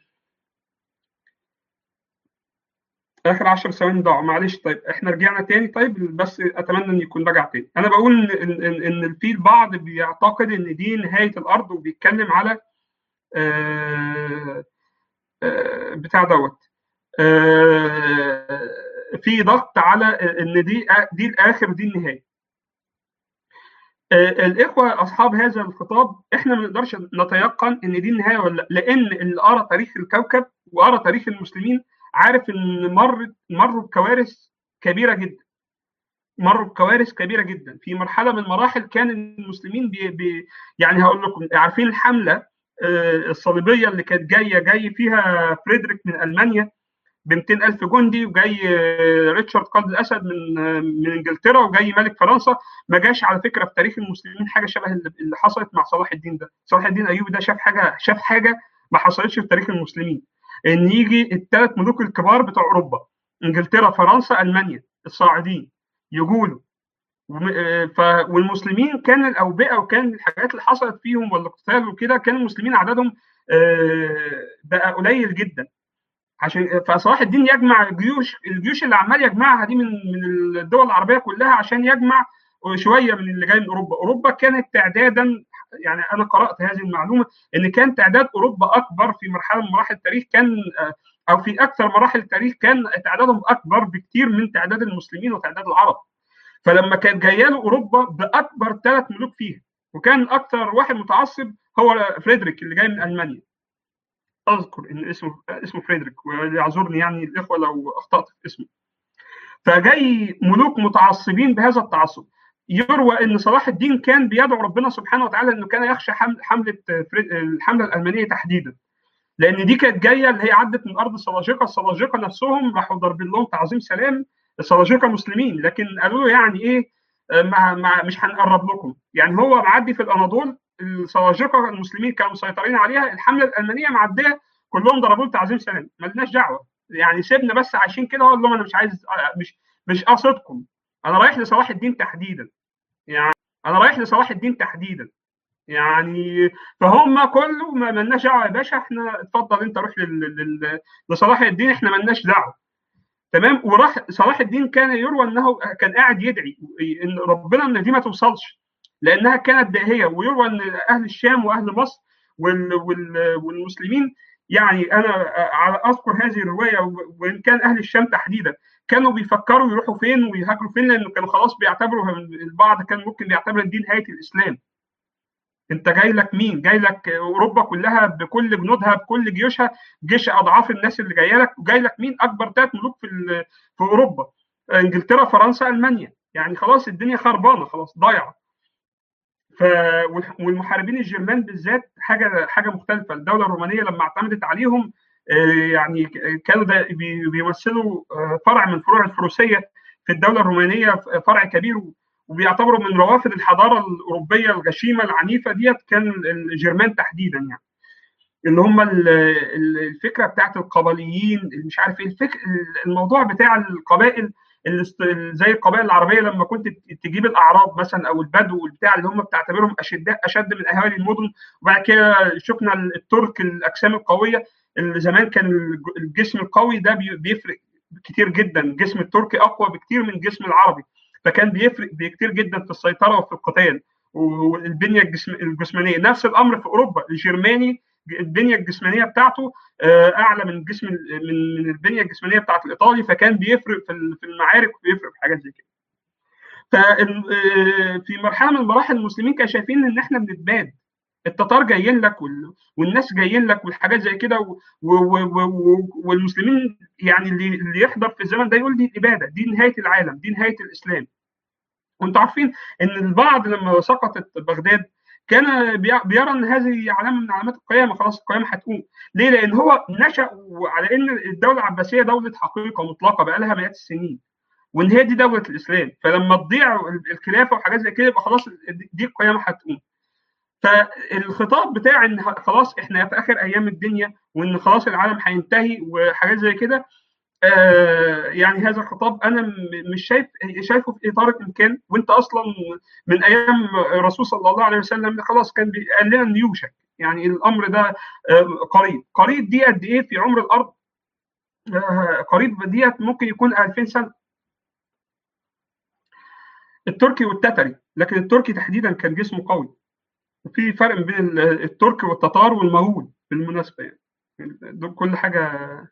اخر 10 ثواني ضاعوا معلش طيب احنا رجعنا تاني طيب بس اتمنى ان يكون رجع تاني انا بقول ان ان, إن في البعض بيعتقد ان دي نهايه الارض وبيتكلم على آآ آآ بتاع دوت في ضغط على ان دي دي الاخر دي النهايه الاخوه اصحاب هذا الخطاب احنا ما نقدرش نتيقن ان دي النهايه ولا لا لان اللي قرا تاريخ الكوكب وقرا تاريخ المسلمين عارف ان مر مروا بكوارث كبيره جدا مروا بكوارث كبيره جدا في مرحله من المراحل كان المسلمين بي بي يعني هقول لكم عارفين الحمله الصليبيه اللي كانت جايه جاي فيها فريدريك من المانيا ب 200000 جندي وجاي ريتشارد قائد الاسد من من انجلترا وجاي ملك فرنسا ما جاش على فكره في تاريخ المسلمين حاجه شبه اللي حصلت مع صلاح الدين ده صلاح الدين ايوبي ده شاف حاجه شاف حاجه ما حصلتش في تاريخ المسلمين ان يجي الثلاث ملوك الكبار بتوع اوروبا انجلترا فرنسا المانيا الصاعدين يقولوا ف والمسلمين كان الاوبئه وكان الحاجات اللي حصلت فيهم والاقتتال وكده كان المسلمين عددهم بقى قليل جدا عشان فصلاح الدين يجمع الجيوش الجيوش اللي عمال يجمعها دي من من الدول العربيه كلها عشان يجمع شويه من اللي جاي من اوروبا اوروبا كانت تعدادا يعني انا قرات هذه المعلومه ان كان تعداد اوروبا اكبر في مرحله من مراحل التاريخ كان او في اكثر مراحل التاريخ كان تعدادهم اكبر بكثير من تعداد المسلمين وتعداد العرب فلما كانت جايه له اوروبا باكبر ثلاث ملوك فيها وكان اكثر واحد متعصب هو فريدريك اللي جاي من المانيا اذكر ان اسمه اسمه فريدريك ويعذرني يعني الاخوه لو اخطات في اسمه فجاي ملوك متعصبين بهذا التعصب يروى ان صلاح الدين كان بيدعو ربنا سبحانه وتعالى انه كان يخشى حمله الحمله الالمانيه تحديدا لان دي كانت جايه اللي هي عدت من ارض السلاجقه السلاجقه نفسهم راحوا ضاربين لهم تعظيم سلام السلاجقه مسلمين لكن قالوا له يعني ايه ما ما مش هنقرب لكم يعني هو معدي في الاناضول السلاجقه المسلمين كانوا مسيطرين عليها الحمله الالمانيه معديه كلهم ضربوا تعظيم سلام مالناش دعوه يعني سيبنا بس عايشين كده اقول لهم انا مش عايز مش مش قاصدكم انا رايح لصلاح الدين تحديدا يعني انا رايح لصلاح الدين تحديدا يعني فهم كله ما لناش دعوه يا باشا احنا اتفضل انت روح لصلاح الدين احنا مالناش دعوه تمام وراح صلاح الدين كان يروى انه كان قاعد يدعي ان ربنا ان دي ما توصلش لانها كانت داهيه ويروى ان اهل الشام واهل مصر وال وال والمسلمين يعني انا على اذكر هذه الروايه وان كان اهل الشام تحديدا كانوا بيفكروا يروحوا فين ويهاجروا فين لانه كانوا خلاص بيعتبروا البعض كان ممكن يعتبر الدين نهايه الاسلام انت جاي لك مين؟ جاي لك اوروبا كلها بكل جنودها بكل جيوشها جيش اضعاف الناس اللي جايه لك وجاي لك مين؟ اكبر ثلاث ملوك في في اوروبا انجلترا فرنسا المانيا يعني خلاص الدنيا خربانه خلاص ضايعه ف والمحاربين الجرمان بالذات حاجه حاجه مختلفه الدوله الرومانيه لما اعتمدت عليهم يعني كانوا بيمثلوا فرع من فروع الفروسيه في الدوله الرومانيه فرع كبير وبيعتبروا من روافد الحضاره الاوروبيه الغشيمه العنيفه ديت كان الجرمان تحديدا يعني اللي هم الفكره بتاعت القبليين مش عارف ايه الفكر الموضوع بتاع القبائل زي القبائل العربيه لما كنت تجيب الاعراب مثلا او البدو والبتاع اللي هم بتعتبرهم اشداء اشد من اهالي المدن وبعد كده شفنا الترك الاجسام القويه اللي زمان كان الجسم القوي ده بيفرق كتير جدا الجسم التركي اقوى بكتير من الجسم العربي فكان بيفرق كتير جدا في السيطره وفي القتال والبنيه الجسم الجسمانيه نفس الامر في اوروبا الجرماني البنيه الجسمانيه بتاعته اعلى من الجسم من من البنيه الجسمانيه بتاعت الايطالي فكان بيفرق في المعارك وبيفرق في حاجات زي كده. ففي مرحله من مراحل المسلمين كانوا شايفين ان احنا بنتباد التتار جايين لك والناس جايين لك والحاجات زي كده والمسلمين يعني اللي, اللي يحضر في الزمن ده يقول دي الاباده دي نهايه العالم دي نهايه الاسلام وانتم عارفين ان البعض لما سقطت بغداد كان بيرى ان هذه علامه من علامات القيامه خلاص القيامه هتقوم ليه لان هو نشا على ان الدوله العباسيه دوله حقيقه مطلقه بقى لها مئات السنين وان هي دي دوله الاسلام فلما تضيع الخلافه وحاجات زي كده يبقى خلاص دي القيامه هتقوم فالخطاب بتاع ان خلاص احنا في اخر ايام الدنيا وان خلاص العالم هينتهي وحاجات زي كده آه يعني هذا الخطاب انا مش شايف شايفه في اطار الامكان وانت اصلا من ايام الرسول صلى الله عليه وسلم خلاص كان قال لنا ان يوشك يعني الامر ده آه قريب قريب دي قد ايه في عمر الارض آه قريب ديت ممكن يكون 2000 سنه التركي والتتري لكن التركي تحديدا كان جسمه قوي وفي فرق بين الترك والتتار والمغول بالمناسبه يعني دول كل حاجه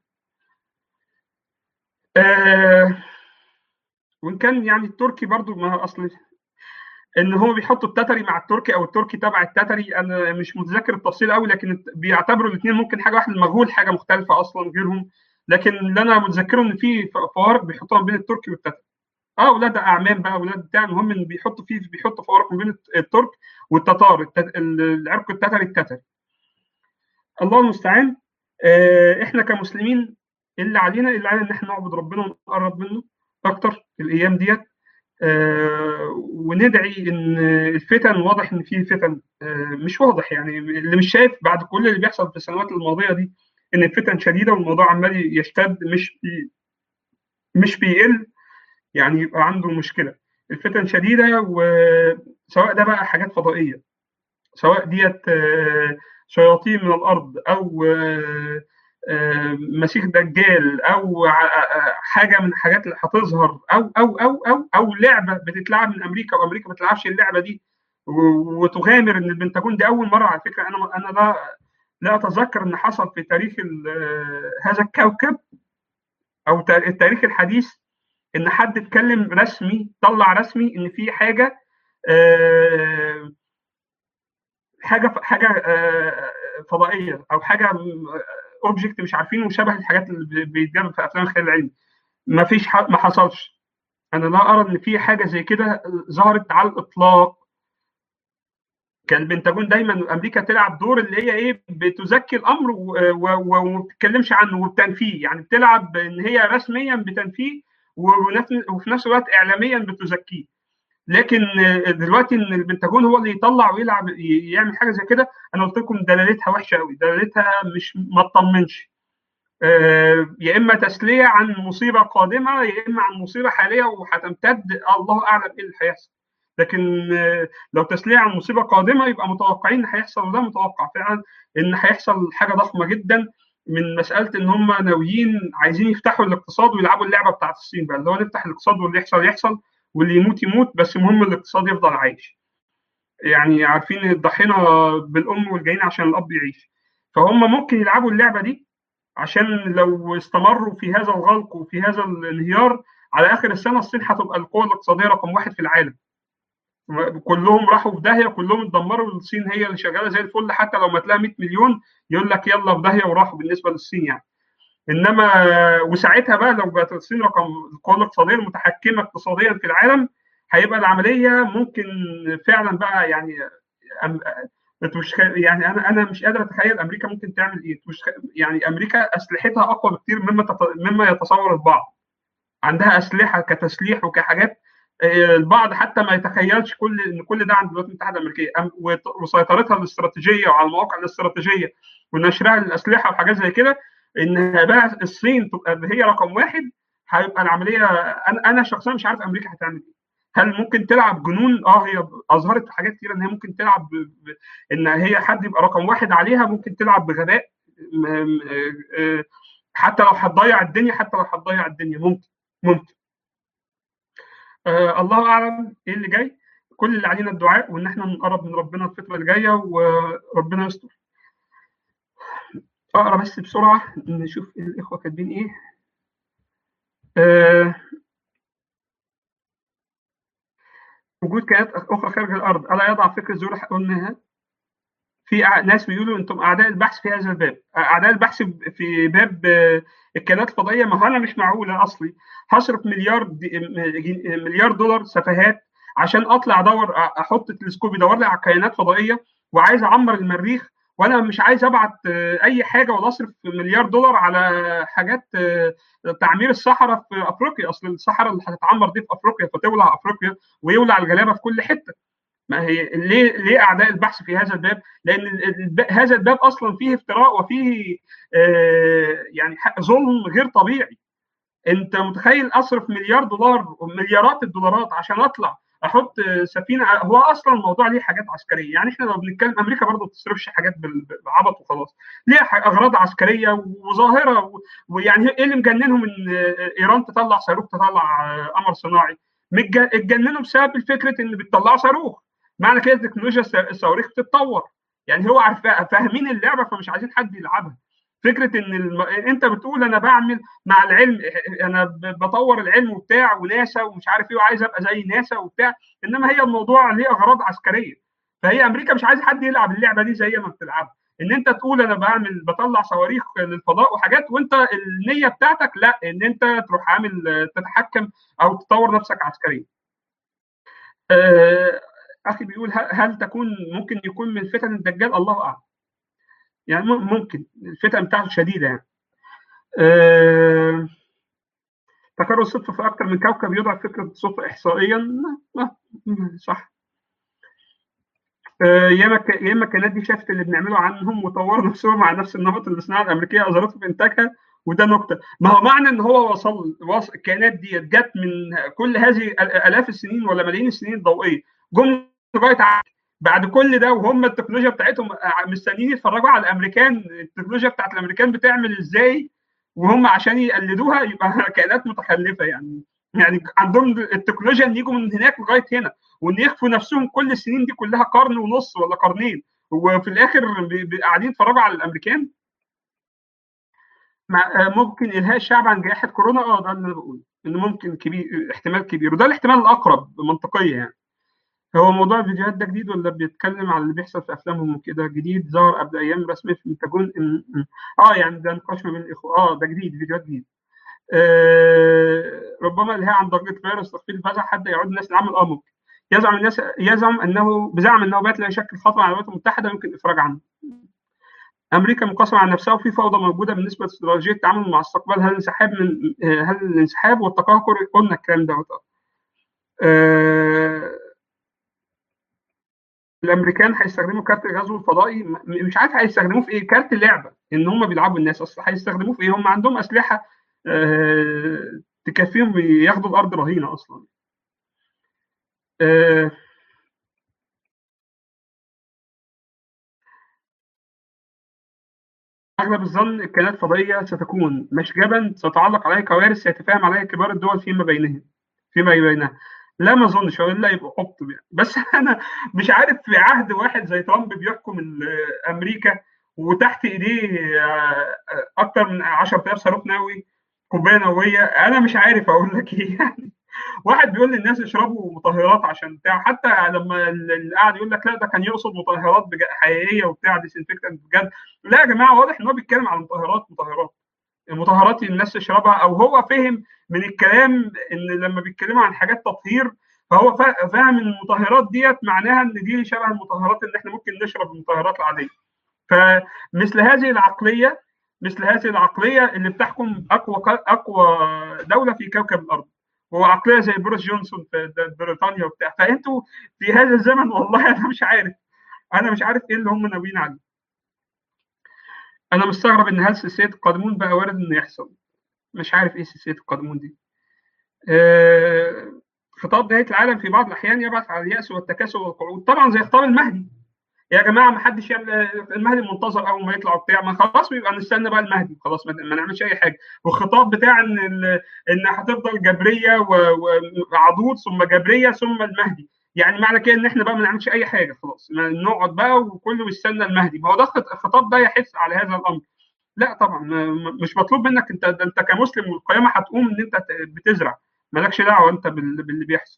آه وان كان يعني التركي برضو ما اصل ان هو بيحطوا التتري مع التركي او التركي تبع التتري انا مش متذكر التفصيل قوي لكن بيعتبروا الاثنين ممكن حاجه واحده المغول حاجه مختلفه اصلا غيرهم لكن اللي انا متذكره ان في فوارق بيحطوها بين التركي والتتري اه اولاد اعمام بقى اولاد بتاع المهم ان بيحطوا فيه بيحطوا فوارق ما بين الترك والتتار التت... العرق التتري التتري الله المستعان آه احنا كمسلمين اللي علينا اللي علينا ان احنا نعبد ربنا ونقرب منه اكتر في الايام ديت آه وندعي ان الفتن واضح ان في فتن آه مش واضح يعني اللي مش شايف بعد كل اللي بيحصل في السنوات الماضيه دي ان الفتن شديده والموضوع عمال يشتد مش بي مش بيقل يعني يبقى عنده مشكله الفتن شديده وسواء ده بقى حاجات فضائيه سواء ديت شياطين من الارض او مسيح دجال او حاجه من الحاجات اللي هتظهر او او او او او لعبه بتتلعب من امريكا وامريكا ما تلعبش اللعبه دي وتغامر ان البنتاجون دي اول مره على فكره انا انا لا لا اتذكر ان حصل في تاريخ هذا الكوكب او التاريخ الحديث ان حد اتكلم رسمي طلع رسمي ان في حاجه آه حاجه حاجه آه فضائيه او حاجه اوبجكت مش عارفينه شبه الحاجات اللي بيتجاب في افلام الخيال العلمي ما فيش ما حصلش انا لا ارى ان في حاجه زي كده ظهرت على الاطلاق كان البنتاجون دايما امريكا تلعب دور اللي هي ايه بتزكي الامر وما بتتكلمش عنه وبتنفيه يعني بتلعب ان هي رسميا بتنفيه وفي نفس الوقت اعلاميا بتزكيه لكن دلوقتي ان البنتاجون هو اللي يطلع ويلعب يعمل حاجه زي كده انا قلت لكم دلالتها وحشه قوي دلالتها مش ما تطمنش يا اما تسليه عن مصيبه قادمه يا اما عن مصيبه حاليه وهتمتد الله اعلم ايه اللي هيحصل لكن لو تسليه عن مصيبه قادمه يبقى متوقعين ان هيحصل وده متوقع فعلا ان هيحصل حاجه ضخمه جدا من مساله ان هم ناويين عايزين يفتحوا الاقتصاد ويلعبوا اللعبه بتاعت الصين بقى اللي هو نفتح الاقتصاد واللي يحصل يحصل واللي يموت يموت بس المهم الاقتصاد يفضل عايش يعني عارفين الضحينا بالام والجايين عشان الاب يعيش فهم ممكن يلعبوا اللعبه دي عشان لو استمروا في هذا الغلق وفي هذا الانهيار على اخر السنه الصين هتبقى القوه الاقتصاديه رقم واحد في العالم كلهم راحوا في داهيه كلهم اتدمروا الصين هي اللي شغاله زي الفل حتى لو مات لها 100 مليون يقول لك يلا في داهيه وراحوا بالنسبه للصين يعني انما وساعتها بقى لو بقت الصين رقم القوه الاقتصاديه المتحكمه اقتصاديا في العالم هيبقى العمليه ممكن فعلا بقى يعني مش يعني انا انا مش قادر اتخيل امريكا ممكن تعمل ايه مش يعني امريكا اسلحتها اقوى بكتير مما مما يتصور البعض عندها اسلحه كتسليح وكحاجات البعض حتى ما يتخيلش كل ان كل ده عند الولايات المتحده الامريكيه وسيطرتها الاستراتيجيه وعلى المواقع الاستراتيجيه ونشرها للاسلحه وحاجات زي كده ان بقى الصين تبقى هي رقم واحد هيبقى العمليه انا انا شخصيا مش عارف امريكا هتعمل ايه هل ممكن تلعب جنون اه هي اظهرت حاجات كتير ان هي ممكن تلعب ب... ب... ان هي حد يبقى رقم واحد عليها ممكن تلعب بغباء حتى لو هتضيع الدنيا حتى لو هتضيع الدنيا ممكن ممكن آه الله اعلم ايه اللي جاي كل اللي علينا الدعاء وان احنا نقرب من ربنا الفتره اللي جايه وربنا يستر اقرا بس بسرعه نشوف الاخوه كاتبين ايه آه وجود كائنات اخرى خارج الارض الا يضع فكر الظهور قلناها في ناس بيقولوا انتم اعداء البحث في هذا الباب اعداء البحث في باب الكائنات الفضائيه ما هو انا مش معقوله اصلي هصرف مليار مليار دولار سفاهات عشان اطلع ادور احط تلسكوب يدور لي على كائنات فضائيه وعايز اعمر المريخ وانا مش عايز ابعت اي حاجه ولا اصرف مليار دولار على حاجات تعمير الصحراء في افريقيا اصل الصحراء اللي هتتعمر دي في افريقيا فتولع افريقيا ويولع الجلابه في كل حته ما هي ليه ليه اعداء البحث في هذا الباب؟ لان هذا الباب اصلا فيه افتراء وفيه آه يعني ظلم غير طبيعي. انت متخيل اصرف مليار دولار ومليارات الدولارات عشان اطلع احط سفينه هو اصلا الموضوع ليه حاجات عسكريه يعني احنا لو بنتكلم امريكا برضه ما بتصرفش حاجات بالعبط وخلاص ليها اغراض عسكريه وظاهره ويعني ايه اللي مجننهم ان ايران تطلع صاروخ تطلع قمر صناعي اتجننوا بسبب الفكره ان بتطلعوا صاروخ معنى كده تكنولوجيا الصواريخ بتتطور يعني هو عارف فاهمين اللعبه فمش عايزين حد يلعبها فكره ان الم... انت بتقول انا بعمل مع العلم انا بطور العلم وبتاع وناسا ومش عارف ايه وعايز ابقى زي ناسا وبتاع انما هي الموضوع ليه اغراض عسكريه فهي امريكا مش عايزه حد يلعب اللعبه دي زي ما بتلعبها ان انت تقول انا بعمل بطلع صواريخ للفضاء وحاجات وانت النيه بتاعتك لا ان انت تروح عامل تتحكم او تطور نفسك عسكريا. أه اخي بيقول هل تكون ممكن يكون من فتن الدجال الله اعلم. يعني ممكن الفتن بتاعته شديده يعني. أه تكرر الصدفه في اكثر من كوكب يضع فكره الصدفه احصائيا صح ياما ياما الكائنات دي شافت اللي بنعمله عنهم وطوروا نفسهم على نفس النمط اللي الصناعه الامريكيه اظهرته في انتاجها وده نكته ما هو معنى ان هو وصل, وصل الكائنات دي جت من كل هذه الاف السنين ولا ملايين السنين الضوئيه جم لغايه بعد كل ده وهم التكنولوجيا بتاعتهم مستنيين يتفرجوا على الامريكان التكنولوجيا بتاعت الامريكان بتعمل ازاي وهم عشان يقلدوها يبقى كائنات متخلفه يعني يعني عندهم التكنولوجيا ان يجوا من هناك لغايه هنا وان يخفوا نفسهم كل السنين دي كلها قرن ونص ولا قرنين وفي الاخر قاعدين يتفرجوا على الامريكان ممكن الهاء الشعب عن جائحه كورونا اه ده اللي انا بقوله انه ممكن كبير احتمال كبير وده الاحتمال الاقرب منطقيا يعني هو موضوع الفيديوهات ده جديد ولا بيتكلم على اللي بيحصل في افلامهم وكده جديد ظهر قبل ايام رسمي في منتجون اه يعني ده نقاش ما بين الاخوه اه ده جديد فيديوهات جديد آه ربما الهاء عن درجه فيروس تخفيض الفزع حتى يعود الناس للعمل اه ممكن يزعم الناس يزعم انه بزعم انه بات لا يشكل خطر على الولايات المتحده يمكن الافراج عنه. امريكا منقسمه عن نفسها وفي فوضى موجوده بالنسبه لاستراتيجيه التعامل مع استقبال هل الانسحاب من هل الانسحاب والتقهقر قلنا الكلام دوت آه الامريكان هيستخدموا كارت الغزو الفضائي مش عارف هيستخدموه في ايه كارت اللعبه ان هم بيلعبوا الناس اصل هيستخدموه في ايه هم عندهم اسلحه آه تكفيهم ياخدوا الارض رهينه اصلا آه أغلب الظن الكائنات الفضائية ستكون مشجبا ستتعلق عليها كوارث سيتفاهم عليها كبار الدول فيما بينهم فيما بينها لا ما اظنش لا يبقى حط يعني بس انا مش عارف في عهد واحد زي ترامب بيحكم امريكا وتحت ايديه اكتر من 10000 صاروخ نووي قنبله نوويه انا مش عارف اقول لك ايه يعني واحد بيقول للناس اشربوا مطهرات عشان بتاع حتى لما اللي قاعد يقول لك لا ده كان يقصد مطهرات حقيقيه وبتاع ديسانفكتنت بجد لا يا جماعه واضح ان هو بيتكلم على مطهرات مطهرات المطهرات الناس تشربها او هو فهم من الكلام ان لما بيتكلموا عن حاجات تطهير فهو فاهم ان المطهرات ديت معناها ان دي شبه المطهرات اللي احنا ممكن نشرب المطهرات العاديه فمثل هذه العقليه مثل هذه العقليه اللي بتحكم اقوى اقوى دوله في كوكب الارض هو عقليه زي بوريس جونسون في بريطانيا وبتاع فانتوا في هذا الزمن والله انا مش عارف انا مش عارف ايه اللي هم ناويين عليه انا مستغرب ان هل سلسله القادمون بقى وارد انه يحصل مش عارف ايه سلسله القادمون دي آه خطاب نهايه العالم في بعض الاحيان يبعث على الياس والتكاسل والقعود طبعا زي خطاب المهدي يا جماعه ما حدش يعمل المهدي المنتظر اول ما يطلع وبتاع ما خلاص بيبقى نستنى بقى المهدي خلاص ما نعملش اي حاجه والخطاب بتاع ان ان هتفضل جبريه وعضود ثم جبريه ثم المهدي يعني معنى كده ان احنا بقى ما نعملش اي حاجه خلاص نقعد بقى وكله يستنى المهدي ما هو ده الخطاب ده يحث على هذا الامر لا طبعا مش مطلوب منك انت انت كمسلم والقيامه هتقوم ان انت بتزرع مالكش دعوه انت باللي بيحصل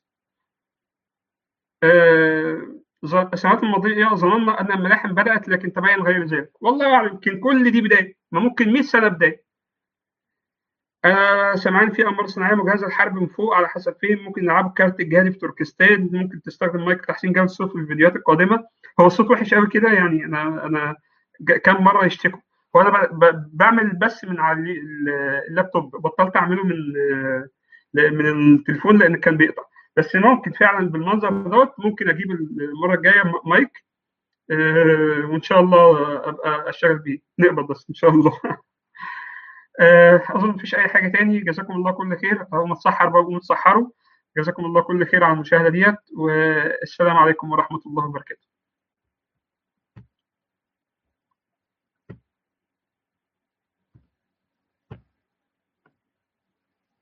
السنوات الماضيه ظننا ان الملاحم بدات لكن تبين غير ذلك والله اعلم يمكن كل دي بدايه ما ممكن 100 سنه بدايه انا سمعان في اقمار صناعيه مجهزه الحرب من فوق على حسب فين ممكن نلعب كارت الجهادي في تركستان ممكن تستخدم مايك تحسين جوده الصوت في الفيديوهات القادمه هو الصوت وحش قوي كده يعني انا انا كم مره يشتكوا هو انا بعمل بس من على اللابتوب بطلت اعمله من من التليفون لان كان بيقطع بس ممكن فعلا بالمنظر دوت ممكن اجيب المره الجايه مايك وان شاء الله ابقى اشتغل بيه نقبض بس ان شاء الله اظن مفيش اي حاجه تاني جزاكم الله كل خير او متسحر بقى متسحروا جزاكم الله كل خير على المشاهده ديت والسلام عليكم ورحمه الله وبركاته